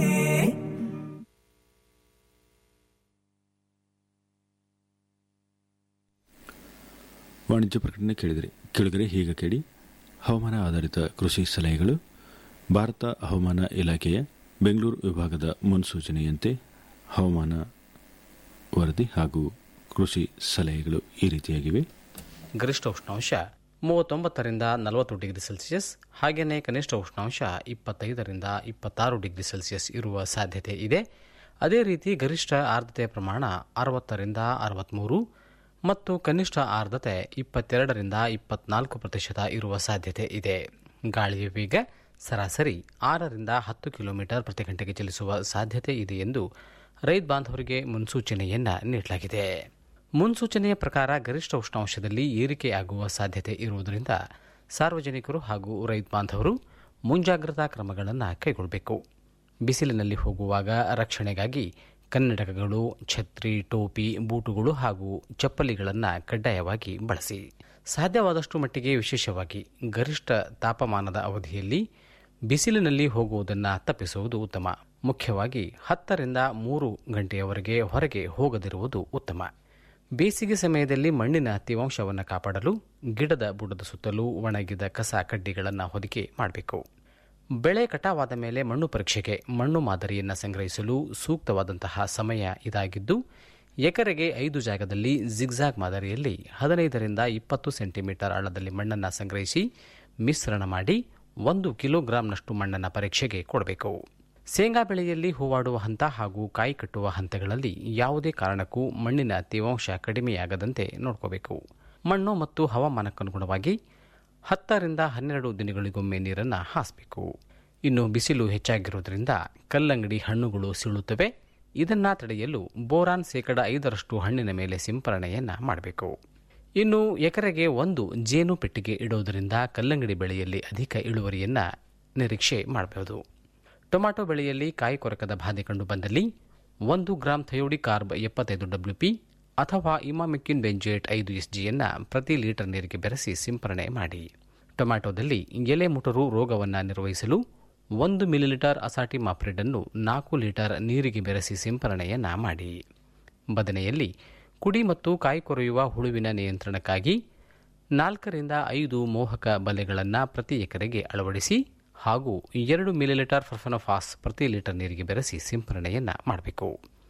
ವಾಣಿಜ್ಯ ಪ್ರಕಟಣೆ ಕೇಳಿದರೆ ಕೇಳಿದರೆ ಹೀಗ ಕೇಳಿ ಹವಾಮಾನ ಆಧಾರಿತ ಕೃಷಿ ಸಲಹೆಗಳು ಭಾರತ ಹವಾಮಾನ ಇಲಾಖೆಯ ಬೆಂಗಳೂರು ವಿಭಾಗದ ಮುನ್ಸೂಚನೆಯಂತೆ ಹವಾಮಾನ ವರದಿ ಹಾಗೂ ಕೃಷಿ ಸಲಹೆಗಳು ಈ ರೀತಿಯಾಗಿವೆ ಗರಿಷ್ಠ ಉಷ್ಣಾಂಶ ಮೂವತ್ತೊಂಬತ್ತರಿಂದ ನಲವತ್ತು ಡಿಗ್ರಿ ಸೆಲ್ಸಿಯಸ್ ಹಾಗೆಯೇ ಕನಿಷ್ಠ ಉಷ್ಣಾಂಶ ಇಪ್ಪತ್ತೈದರಿಂದ ಇಪ್ಪತ್ತಾರು ಡಿಗ್ರಿ ಸೆಲ್ಸಿಯಸ್ ಇರುವ ಸಾಧ್ಯತೆ ಇದೆ ಅದೇ ರೀತಿ ಗರಿಷ್ಠ ಆರ್ದ್ರತೆಯ ಪ್ರಮಾಣ ಅರವತ್ತರಿಂದ ಅರವತ್ತ್ಮೂರು ಮತ್ತು ಕನಿಷ್ಠ ಆರ್ದ್ರತೆ ಇಪ್ಪತ್ತೆರಡರಿಂದ ಇಪ್ಪತ್ನಾಲ್ಕು ಪ್ರತಿಶತ ಇರುವ ಸಾಧ್ಯತೆ ಇದೆ ಗಾಳಿಯ ವೇಗ ಸರಾಸರಿ ಆರರಿಂದ ಹತ್ತು ಕಿಲೋಮೀಟರ್ ಪ್ರತಿ ಗಂಟೆಗೆ ಚಲಿಸುವ ಸಾಧ್ಯತೆ ಇದೆ ಎಂದು ರೈತ ಬಾಂಧವರಿಗೆ ಮುನ್ಸೂಚನೆಯನ್ನ ನೀಡಲಾಗಿದೆ ಮುನ್ಸೂಚನೆಯ ಪ್ರಕಾರ ಗರಿಷ್ಠ ಉಷ್ಣಾಂಶದಲ್ಲಿ ಏರಿಕೆಯಾಗುವ ಸಾಧ್ಯತೆ ಇರುವುದರಿಂದ ಸಾರ್ವಜನಿಕರು ಹಾಗೂ ರೈತ ಬಾಂಧವರು ಮುಂಜಾಗ್ರತಾ ಕ್ರಮಗಳನ್ನು ಕೈಗೊಳ್ಳಬೇಕು ಬಿಸಿಲಿನಲ್ಲಿ ಹೋಗುವಾಗ ರಕ್ಷಣೆಗಾಗಿ ಕನ್ನಡಕಗಳು ಛತ್ರಿ ಟೋಪಿ ಬೂಟುಗಳು ಹಾಗೂ ಚಪ್ಪಲಿಗಳನ್ನು ಕಡ್ಡಾಯವಾಗಿ ಬಳಸಿ ಸಾಧ್ಯವಾದಷ್ಟು ಮಟ್ಟಿಗೆ ವಿಶೇಷವಾಗಿ ಗರಿಷ್ಠ ತಾಪಮಾನದ ಅವಧಿಯಲ್ಲಿ ಬಿಸಿಲಿನಲ್ಲಿ ಹೋಗುವುದನ್ನು ತಪ್ಪಿಸುವುದು ಉತ್ತಮ ಮುಖ್ಯವಾಗಿ ಹತ್ತರಿಂದ ಮೂರು ಗಂಟೆಯವರೆಗೆ ಹೊರಗೆ ಹೋಗದಿರುವುದು ಉತ್ತಮ ಬೇಸಿಗೆ ಸಮಯದಲ್ಲಿ ಮಣ್ಣಿನ ತೇವಾಂಶವನ್ನು ಕಾಪಾಡಲು ಗಿಡದ ಬುಡದ ಸುತ್ತಲೂ ಒಣಗಿದ ಕಸ ಕಡ್ಡಿಗಳನ್ನು ಹೊದಿಕೆ ಮಾಡಬೇಕು ಬೆಳೆ ಕಟಾವಾದ ಮೇಲೆ ಮಣ್ಣು ಪರೀಕ್ಷೆಗೆ ಮಣ್ಣು ಮಾದರಿಯನ್ನು ಸಂಗ್ರಹಿಸಲು ಸೂಕ್ತವಾದಂತಹ ಸಮಯ ಇದಾಗಿದ್ದು ಎಕರೆಗೆ ಐದು ಜಾಗದಲ್ಲಿ ಜಿಗ್ಜಾಗ್ ಮಾದರಿಯಲ್ಲಿ ಹದಿನೈದರಿಂದ ಇಪ್ಪತ್ತು ಸೆಂಟಿಮೀಟರ್ ಆಳದಲ್ಲಿ ಮಣ್ಣನ್ನು ಸಂಗ್ರಹಿಸಿ ಮಿಶ್ರಣ ಮಾಡಿ ಒಂದು ಕಿಲೋಗ್ರಾಂನಷ್ಟು ಮಣ್ಣನ್ನು ಪರೀಕ್ಷೆಗೆ ಕೊಡಬೇಕು ಶೇಂಗಾ ಬೆಳೆಯಲ್ಲಿ ಹೂವಾಡುವ ಹಂತ ಹಾಗೂ ಕಾಯಿ ಕಟ್ಟುವ ಹಂತಗಳಲ್ಲಿ ಯಾವುದೇ ಕಾರಣಕ್ಕೂ ಮಣ್ಣಿನ ತೇವಾಂಶ ಕಡಿಮೆಯಾಗದಂತೆ ನೋಡ್ಕೋಬೇಕು ಮಣ್ಣು ಮತ್ತು ಹವಾಮಾನಕ್ಕನುಗುಣವಾಗಿ ಹತ್ತರಿಂದ ಹನ್ನೆರಡು ದಿನಗಳಿಗೊಮ್ಮೆ ನೀರನ್ನು ಹಾಸಬೇಕು ಇನ್ನು ಬಿಸಿಲು ಹೆಚ್ಚಾಗಿರುವುದರಿಂದ ಕಲ್ಲಂಗಡಿ ಹಣ್ಣುಗಳು ಸೀಳುತ್ತವೆ ಇದನ್ನು ತಡೆಯಲು ಬೋರಾನ್ ಶೇಕಡ ಐದರಷ್ಟು ಹಣ್ಣಿನ ಮೇಲೆ ಸಿಂಪರಣೆಯನ್ನು ಮಾಡಬೇಕು ಇನ್ನು ಎಕರೆಗೆ ಒಂದು ಜೇನು ಪೆಟ್ಟಿಗೆ ಇಡುವುದರಿಂದ ಕಲ್ಲಂಗಡಿ ಬೆಳೆಯಲ್ಲಿ ಅಧಿಕ ಇಳುವರಿಯನ್ನು ನಿರೀಕ್ಷೆ ಮಾಡಬಹುದು ಟೊಮ್ಯಾಟೊ ಬೆಳೆಯಲ್ಲಿ ಕಾಯಿ ಕೊರಕದ ಬಾಧೆ ಕಂಡು ಬಂದಲ್ಲಿ ಒಂದು ಗ್ರಾಂ ಥಯೋಡಿ ಕಾರ್ಬ್ ಎಪ್ಪತ್ತೈದು ಡಬ್ಲ್ಯೂಪಿ ಅಥವಾ ಇಮಾಮಿಕ್ಕಿನ್ ಬೆಂಜೇಟ್ ಐದು ಎಸ್ಜಿಯನ್ನು ಪ್ರತಿ ಲೀಟರ್ ನೀರಿಗೆ ಬೆರೆಸಿ ಸಿಂಪರಣೆ ಮಾಡಿ ಟೊಮ್ಯಾಟೊದಲ್ಲಿ ಎಲೆ ಮುಟರು ರೋಗವನ್ನು ನಿರ್ವಹಿಸಲು ಒಂದು ಮಿಲಿಲೀಟರ್ ಅಸಾಟಿ ಮಾಪ್ರಿಡ್ ಅನ್ನು ನಾಲ್ಕು ಲೀಟರ್ ನೀರಿಗೆ ಬೆರೆಸಿ ಸಿಂಪರಣೆಯನ್ನ ಮಾಡಿ ಬದನೆಯಲ್ಲಿ ಕುಡಿ ಮತ್ತು ಕಾಯಿ ಕೊರೆಯುವ ಹುಳುವಿನ ನಿಯಂತ್ರಣಕ್ಕಾಗಿ ನಾಲ್ಕರಿಂದ ಐದು ಮೋಹಕ ಬಲೆಗಳನ್ನು ಪ್ರತಿ ಎಕರೆಗೆ ಅಳವಡಿಸಿ ಹಾಗೂ ಎರಡು ಮಿಲಿಲೀಟರ್ ಫರ್ಫನಫಾಸ್ ಪ್ರತಿ ಲೀಟರ್ ನೀರಿಗೆ ಬೆರೆಸಿ ಸಿಂಪರಣೆಯನ್ನ ಮಾಡಬೇಕು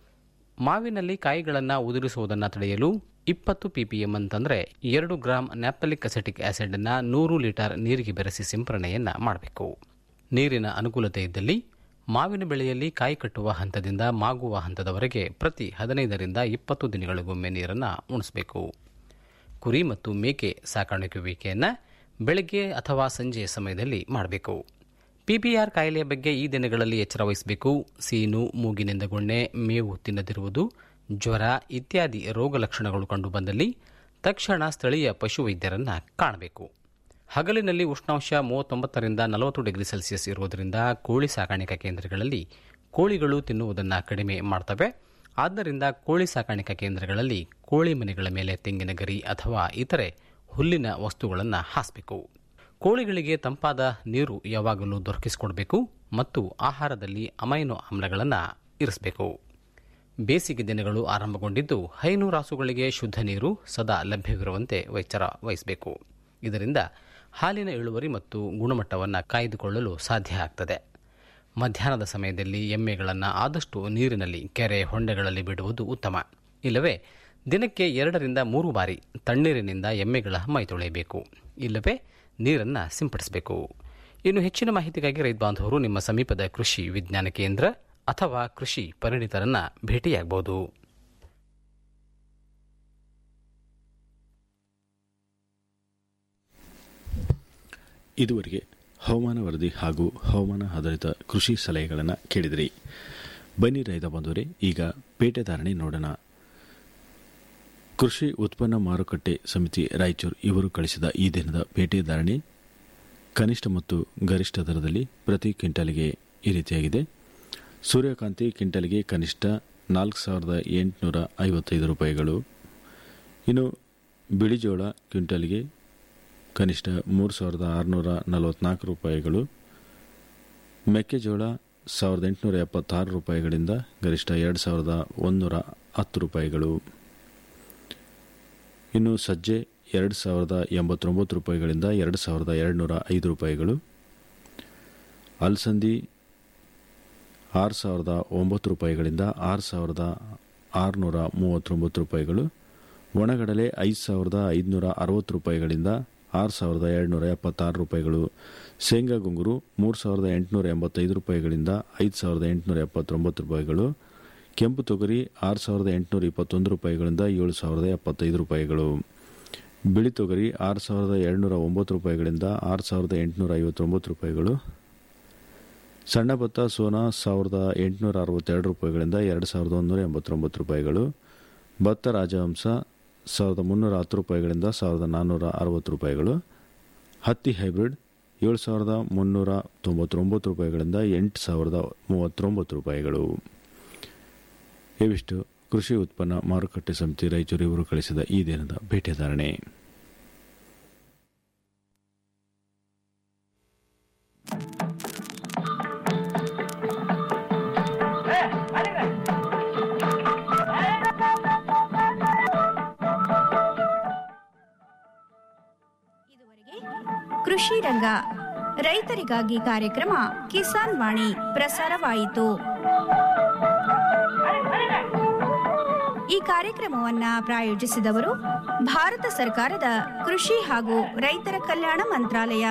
ಮಾವಿನಲ್ಲಿ ಕಾಯಿಗಳನ್ನು ಉದುರಿಸುವುದನ್ನು ತಡೆಯಲು ಇಪ್ಪತ್ತು ಪಿಪಿಎಂ ಅಂತಂದರೆ ಎರಡು ಗ್ರಾಂ ನ್ಯಾಪ್ತಲಿಕ್ ಅಸೆಟಿಕ್ ಆಸಿಡ್ ಅನ್ನು ನೂರು ಲೀಟರ್ ನೀರಿಗೆ ಬೆರೆಸಿ ಸಿಂಪರಣೆಯನ್ನ ಮಾಡಬೇಕು ನೀರಿನ ಅನುಕೂಲತೆ ಇದ್ದಲ್ಲಿ ಮಾವಿನ ಬೆಳೆಯಲ್ಲಿ ಕಾಯಿ ಕಟ್ಟುವ ಹಂತದಿಂದ ಮಾಗುವ ಹಂತದವರೆಗೆ ಪ್ರತಿ ಹದಿನೈದರಿಂದ ಇಪ್ಪತ್ತು ದಿನಗಳಿಗೊಮ್ಮೆ ನೀರನ್ನು ಉಣಿಸಬೇಕು ಕುರಿ ಮತ್ತು ಮೇಕೆ ಸಾಕಾಣಿಕೆಯುವಿಕೆಯನ್ನು ಬೆಳಗ್ಗೆ ಅಥವಾ ಸಂಜೆಯ ಸಮಯದಲ್ಲಿ ಮಾಡಬೇಕು ಪಿಪಿಆರ್ ಕಾಯಿಲೆಯ ಬಗ್ಗೆ ಈ ದಿನಗಳಲ್ಲಿ ಎಚ್ಚರ ವಹಿಸಬೇಕು ಸೀನು ಮೂಗಿನಿಂದ ಗೊಣ್ಣೆ ಮೇವು ತಿನ್ನದಿರುವುದು ಜ್ವರ ಇತ್ಯಾದಿ ರೋಗ ಲಕ್ಷಣಗಳು ಕಂಡುಬಂದಲ್ಲಿ ತಕ್ಷಣ ಸ್ಥಳೀಯ ಪಶುವೈದ್ಯರನ್ನು ಕಾಣಬೇಕು ಹಗಲಿನಲ್ಲಿ ಉಷ್ಣಾಂಶ ಮೂವತ್ತೊಂಬತ್ತರಿಂದ ನಲವತ್ತು ಡಿಗ್ರಿ ಸೆಲ್ಸಿಯಸ್ ಇರುವುದರಿಂದ ಕೋಳಿ ಸಾಕಾಣಿಕಾ ಕೇಂದ್ರಗಳಲ್ಲಿ ಕೋಳಿಗಳು ತಿನ್ನುವುದನ್ನು ಕಡಿಮೆ ಮಾಡ್ತವೆ ಆದ್ದರಿಂದ ಕೋಳಿ ಸಾಕಾಣಿಕಾ ಕೇಂದ್ರಗಳಲ್ಲಿ ಕೋಳಿ ಮನೆಗಳ ಮೇಲೆ ತೆಂಗಿನ ಗರಿ ಅಥವಾ ಇತರೆ ಹುಲ್ಲಿನ ವಸ್ತುಗಳನ್ನು ಹಾಸಬೇಕು ಕೋಳಿಗಳಿಗೆ ತಂಪಾದ ನೀರು ಯಾವಾಗಲೂ ದೊರಕಿಸಿಕೊಡಬೇಕು ಮತ್ತು ಆಹಾರದಲ್ಲಿ ಅಮೈನೋ ಆಮ್ಲಗಳನ್ನು ಇರಿಸಬೇಕು ಬೇಸಿಗೆ ದಿನಗಳು ಆರಂಭಗೊಂಡಿದ್ದು ಹೈನು ರಾಸುಗಳಿಗೆ ಶುದ್ಧ ನೀರು ಸದಾ ಲಭ್ಯವಿರುವಂತೆ ಎಚ್ಚರ ವಹಿಸಬೇಕು ಇದರಿಂದ ಹಾಲಿನ ಇಳುವರಿ ಮತ್ತು ಗುಣಮಟ್ಟವನ್ನು ಕಾಯ್ದುಕೊಳ್ಳಲು ಸಾಧ್ಯ ಆಗ್ತದೆ ಮಧ್ಯಾಹ್ನದ ಸಮಯದಲ್ಲಿ ಎಮ್ಮೆಗಳನ್ನು ಆದಷ್ಟು ನೀರಿನಲ್ಲಿ ಕೆರೆ ಹೊಂಡೆಗಳಲ್ಲಿ ಬಿಡುವುದು ಉತ್ತಮ ಇಲ್ಲವೇ ದಿನಕ್ಕೆ ಎರಡರಿಂದ ಮೂರು ಬಾರಿ ತಣ್ಣೀರಿನಿಂದ ಎಮ್ಮೆಗಳ ಮೈ ತೊಳೆಯಬೇಕು ಇಲ್ಲವೇ ನೀರನ್ನು ಸಿಂಪಡಿಸಬೇಕು ಇನ್ನು ಹೆಚ್ಚಿನ ಮಾಹಿತಿಗಾಗಿ ರೈತ ಬಾಂಧವರು ನಿಮ್ಮ ಸಮೀಪದ ಕೃಷಿ ವಿಜ್ಞಾನ ಕೇಂದ್ರ ಅಥವಾ ಕೃಷಿ ಪರಿಣಿತರನ್ನ ಭೇಟಿಯಾಗಬಹುದು ಇದುವರೆಗೆ ಹವಾಮಾನ ವರದಿ ಹಾಗೂ ಹವಾಮಾನ ಆಧಾರಿತ ಕೃಷಿ ಸಲಹೆಗಳನ್ನು ಕೇಳಿದಿರಿ ಬನ್ನಿ ರೈತ ಬಂದವರೇ ಈಗ ಪೇಟೆ ಧಾರಣೆ ನೋಡೋಣ ಕೃಷಿ ಉತ್ಪನ್ನ ಮಾರುಕಟ್ಟೆ ಸಮಿತಿ ರಾಯಚೂರು ಇವರು ಕಳಿಸಿದ ಈ ದಿನದ ಪೇಟೆ ಧಾರಣೆ ಕನಿಷ್ಠ ಮತ್ತು ಗರಿಷ್ಠ ದರದಲ್ಲಿ ಪ್ರತಿ ಕ್ವಿಂಟಲ್ಗೆ ಈ ರೀತಿಯಾಗಿದೆ ಸೂರ್ಯಕಾಂತಿ ಕ್ವಿಂಟಲ್ಗೆ ಕನಿಷ್ಠ ನಾಲ್ಕು ಸಾವಿರದ ಎಂಟುನೂರ ಐವತ್ತೈದು ರೂಪಾಯಿಗಳು ಇನ್ನು ಬಿಳಿಜೋಳ ಕ್ವಿಂಟಲ್ಗೆ ಕನಿಷ್ಠ ಮೂರು ಸಾವಿರದ ಆರುನೂರ ನಲವತ್ನಾಲ್ಕು ರೂಪಾಯಿಗಳು ಮೆಕ್ಕೆಜೋಳ ಸಾವಿರದ ಎಂಟುನೂರ ಎಪ್ಪತ್ತಾರು ರೂಪಾಯಿಗಳಿಂದ ಗರಿಷ್ಠ ಎರಡು ಸಾವಿರದ ಒಂದುನೂರ ಹತ್ತು ರೂಪಾಯಿಗಳು ಇನ್ನು ಸಜ್ಜೆ ಎರಡು ಸಾವಿರದ ಎಂಬತ್ತೊಂಬತ್ತು ರೂಪಾಯಿಗಳಿಂದ ಎರಡು ಸಾವಿರದ ಎರಡುನೂರ ಐದು ರೂಪಾಯಿಗಳು ಅಲಸಂದಿ ಆರು ಸಾವಿರದ ಒಂಬತ್ತು ರೂಪಾಯಿಗಳಿಂದ ಆರು ಸಾವಿರದ ಆರುನೂರ ಮೂವತ್ತೊಂಬತ್ತು ರೂಪಾಯಿಗಳು ಒಣಗಡಲೆ ಐದು ಸಾವಿರದ ಐದುನೂರ ಅರವತ್ತು ರೂಪಾಯಿಗಳಿಂದ ಆರು ಸಾವಿರದ ಎರಡುನೂರ ಎಪ್ಪತ್ತಾರು ರೂಪಾಯಿಗಳು ಶೇಂಗಾ ಗುಂಗುರು ಮೂರು ಸಾವಿರದ ಎಂಟುನೂರ ಎಂಬತ್ತೈದು ರೂಪಾಯಿಗಳಿಂದ ಐದು ಸಾವಿರದ ಎಂಟುನೂರ ಎಪ್ಪತ್ತೊಂಬತ್ತು ರೂಪಾಯಿಗಳು ಕೆಂಪು ತೊಗರಿ ಆರು ಸಾವಿರದ ಎಂಟುನೂರ ಇಪ್ಪತ್ತೊಂದು ರೂಪಾಯಿಗಳಿಂದ ಏಳು ಸಾವಿರದ ಎಪ್ಪತ್ತೈದು ರೂಪಾಯಿಗಳು ಬಿಳಿ ತೊಗರಿ ಆರು ಸಾವಿರದ ಎರಡುನೂರ ಒಂಬತ್ತು ರೂಪಾಯಿಗಳಿಂದ ಆರು ಸಾವಿರದ ಎಂಟುನೂರ ಐವತ್ತೊಂಬತ್ತು ರೂಪಾಯಿಗಳು ಸಣ್ಣ ಭತ್ತ ಸೋನಾ ಸಾವಿರದ ಎಂಟುನೂರ ಅರವತ್ತೆರಡು ರೂಪಾಯಿಗಳಿಂದ ಎರಡು ಸಾವಿರದ ಒಂದೂರ ಎಂಬತ್ತೊಂಬತ್ತು ರೂಪಾಯಿಗಳು ಭತ್ತ ರಾಜಹಂಸ ಸಾವಿರದ ಮುನ್ನೂರ ಹತ್ತು ರೂಪಾಯಿಗಳಿಂದ ಸಾವಿರದ ನಾನ್ನೂರ ಅರವತ್ತು ರೂಪಾಯಿಗಳು ಹತ್ತಿ ಹೈಬ್ರಿಡ್ ಏಳು ಸಾವಿರದ ಮುನ್ನೂರ ತೊಂಬತ್ತೊಂಬತ್ತು ರೂಪಾಯಿಗಳಿಂದ ಎಂಟು ಸಾವಿರದ ಮೂವತ್ತೊಂಬತ್ತು ರೂಪಾಯಿಗಳು ಇವಿಷ್ಟು ಕೃಷಿ ಉತ್ಪನ್ನ ಮಾರುಕಟ್ಟೆ ಸಮಿತಿ ರಾಯಚೂರು ಇವರು ಕಳಿಸಿದ ಈ ದಿನದ ಭೇಟಿಧಾರಣೆ ಕೃಷಿ ರಂಗ ರೈತರಿಗಾಗಿ ಕಾರ್ಯಕ್ರಮ ಕಿಸಾನ್ ವಾಣಿ ಪ್ರಸಾರವಾಯಿತು ಈ ಕಾರ್ಯಕ್ರಮವನ್ನ ಪ್ರಾಯೋಜಿಸಿದವರು ಭಾರತ ಸರ್ಕಾರದ ಕೃಷಿ ಹಾಗೂ ರೈತರ ಕಲ್ಯಾಣ ಮಂತ್ರಾಲಯ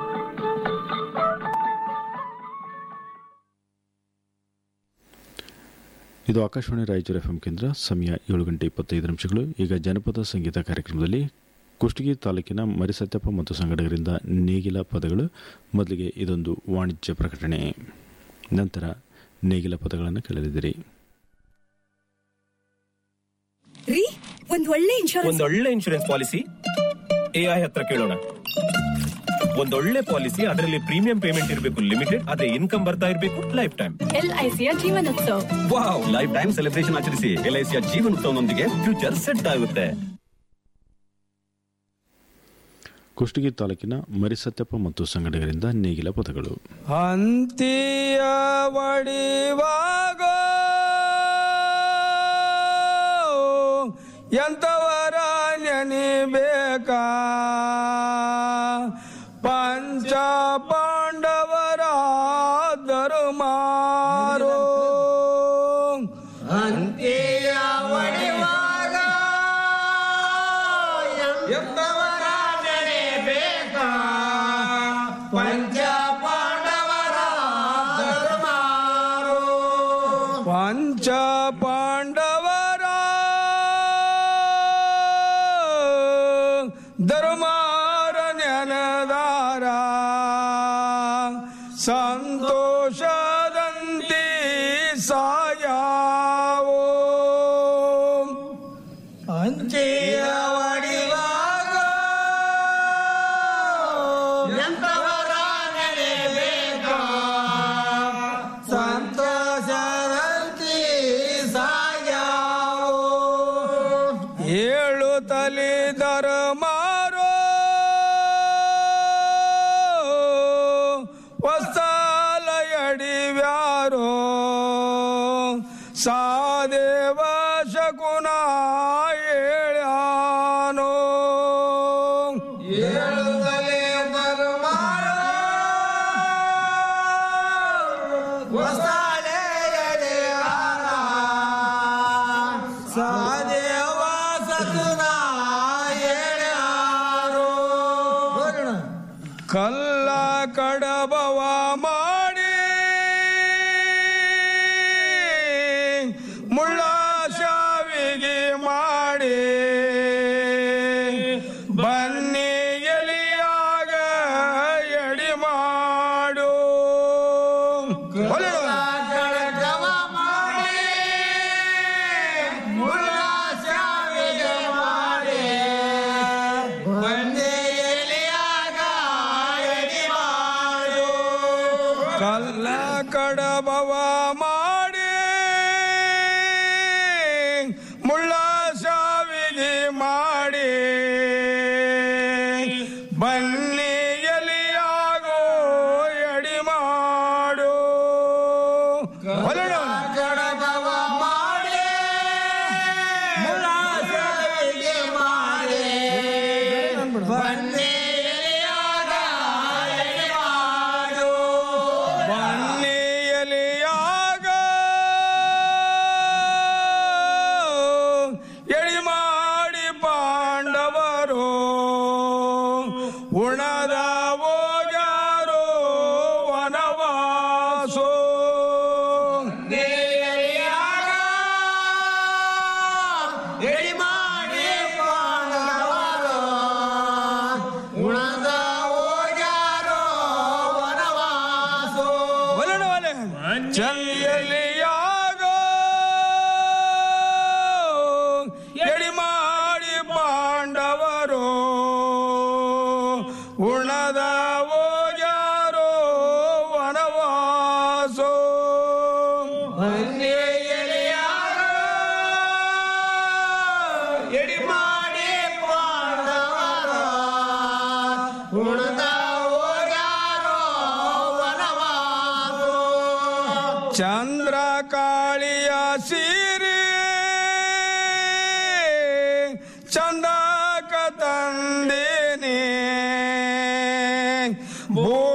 ಇದು ಆಕಾಶವಾಣಿ ರಾಯಚೂರು ಎಫ್ ಕೇಂದ್ರ ಸಮಯ ಏಳು ಗಂಟೆ ಇಪ್ಪತ್ತೈದು ನಿಮಿಷಗಳು ಈಗ ಜನಪದ ಸಂಗೀತ ಕಾರ್ಯಕ್ರಮದಲ್ಲಿ ಕುಷ್ಟಗಿ ತಾಲೂಕಿನ ಮರಿಸತ್ಯಪ್ಪ ಮತ್ತು ಸಂಘಟಕರಿಂದ ನೇಗಿಲ ಪದಗಳು ಮೊದಲಿಗೆ ಇದೊಂದು ವಾಣಿಜ್ಯ ಪ್ರಕಟಣೆ ನಂತರ ನೇಗಿಲ ಪದಗಳನ್ನು ಕೇಳಲಿದ್ದೀರಿ ರೀ ಒಂದ್ ಒಳ್ಳೆ ಇನ್ಶೂರೆನ್ಸ್ ಒಂದೊಳ್ಳೆ ಇನ್ಶೂರೆನ್ಸ್ ಪಾಲಿಸಿ ಎಐ ಹತ್ರ ಕೇಳೋಣ ಒಂದೊಳ್ಳೆ ಪಾಲಿಸಿ ಅದರಲ್ಲಿ ಪ್ರೀಮಿಯಂ ಪೇಮೆಂಟ್ ಇರಬೇಕು ಲಿಮಿಟೆಡ್ ಅದೇ ಇನ್ಕಮ್ ಬರ್ತಾ ಇರಬೇಕು ಲೈಫ್ ಟೈಮ್ ಎಲ್ಐಸಿಯ ಜೀವನೋತ್ಸವ ವಾವ್ ಲೈಫ್ ಟೈಮ್ ಸೆಲೆಬ್ರೇಷನ್ ಆಚರಿಸಿ ಎಲ್ಐಸಿಯ ಜೀವನೋತ್ಸವನೊಂದಿಗೆ ಫ್ಯೂಚರ್ ಸೆಟ್ ಆಗುತ್ತೆ ಕುಷ್ಟಗಿ ತಾಲೂಕಿನ ಮರಿಸತ್ಯಪ್ಪ ಮತ್ತು ಸಂಘಟಕರಿಂದ ನೇಗಿಲ ಪದಗಳು ಅಂತಿಯ ವಡಿವಾಗ ಎಂತವರ ನೆನಿಬೇಕಾ ಪಂಚ ಪಾಂಡವರ ಧರ್ಮಾರೋ ಅಂತಿಯ ವಡಿವಾಗ ಎಂತವರ ನೆನೆಬೇಕಾ ಪಂಚ ಪಾಂಡವರ ಧರ್ಮಾರೋ ಪಂಚ ಪಾಂಡವರ ಧರ್ಮಾರ ನೆನದಾರ ಸಂತೋಷದಂತಿ ಸಾಯಾವೋ ಅಂಚೆಯ ವಡಿವಾಗ ಎಂತವರ ನೆನೆಬೇಕಾ ಸಂತೋಷದಂತಿ ಸಾಯಾವೋ ಏಳು ತಲೆ ಧರ್ಮಾರೋ ಹೊಸಲಯಡಿವ್ಯಾರೋ ಸಾದೇವ ಶಕುನ ಹೇಳ್ಯಾನೋ ಏಳು ತಲೆ ಧರ್ಮಾರೋ ಸಾದೇವ ಸಕುನ ಹೇಳ್ಯಾರೋ ಕಲ್ಲ ಕಡಬವ ಮಾಡಿ ಮುಳ್ಳ ಶಾವಿಗೆ ಮಾಡಿ ಬನ್ನಿ ಎಲಿಯಾಗ ಎಡಿ ಮಾಡು ಕಡಗವ ಮಾಡಿ ಮುಳ್ಳ ಶಾವಿಗೆ ಮಾಡಿ ಬನ್ನಿ ಎಲಿಯಾಗ ಎಡಿ ಮಾಡು ಕಲ್ಲ ಕಡಬವ ಮಾಡಿ ಮುಳ್ಳ ಶಾವಿಗೆ ಮಾಡಿ ಬನ್ನಿ ಎಲಿಯಾಗೋ ಎಡಿ ಮಾಡು ಕಡಬವ ಮಾಡಿ ಮುಳ್ಳ ಶಾವಿಗೆ ಮಾಡಿ ಬನ್ನಿ ಎಲಿಯಾಗ ಎಡಿ ಮಾಡು ಬನ್ನಿ ಎಲಿಯಾಗ ಎಡಿ ಮಾಡಿ ಪಾಂಡವರು ಉಣದ ಹೋಗ್ಯಾರೋ ವನವಾಸೋ ಎಲಿಯಾಗ ಎಡಿ ಮಾಡಿ ಪಾಂಡವರು ಉಣದ ಹೋಗ್ಯಾರೋ ವನವಾಸೋ ಒಲಡ ಒಲೆ ಚಲ್ಲಿಯಾಗೋ ಎಡಿ ಮಾಡಿ ಪಾಂಡವರು ಉಣದ ಹೋಗ್ಯಾರೋ ವನವಾಸೋ ಎಡಿ ಮಾಡಿ ಪಾಂಡವರು ಉಣದ ಹೋಗ್ಯಾರೋ ವನವಾಸೋ ಚಂದ್ರ ಕಾಳಿಯ ಸೀರೆ ಚಂದಕ ತಂದೇನೆ ಭೂ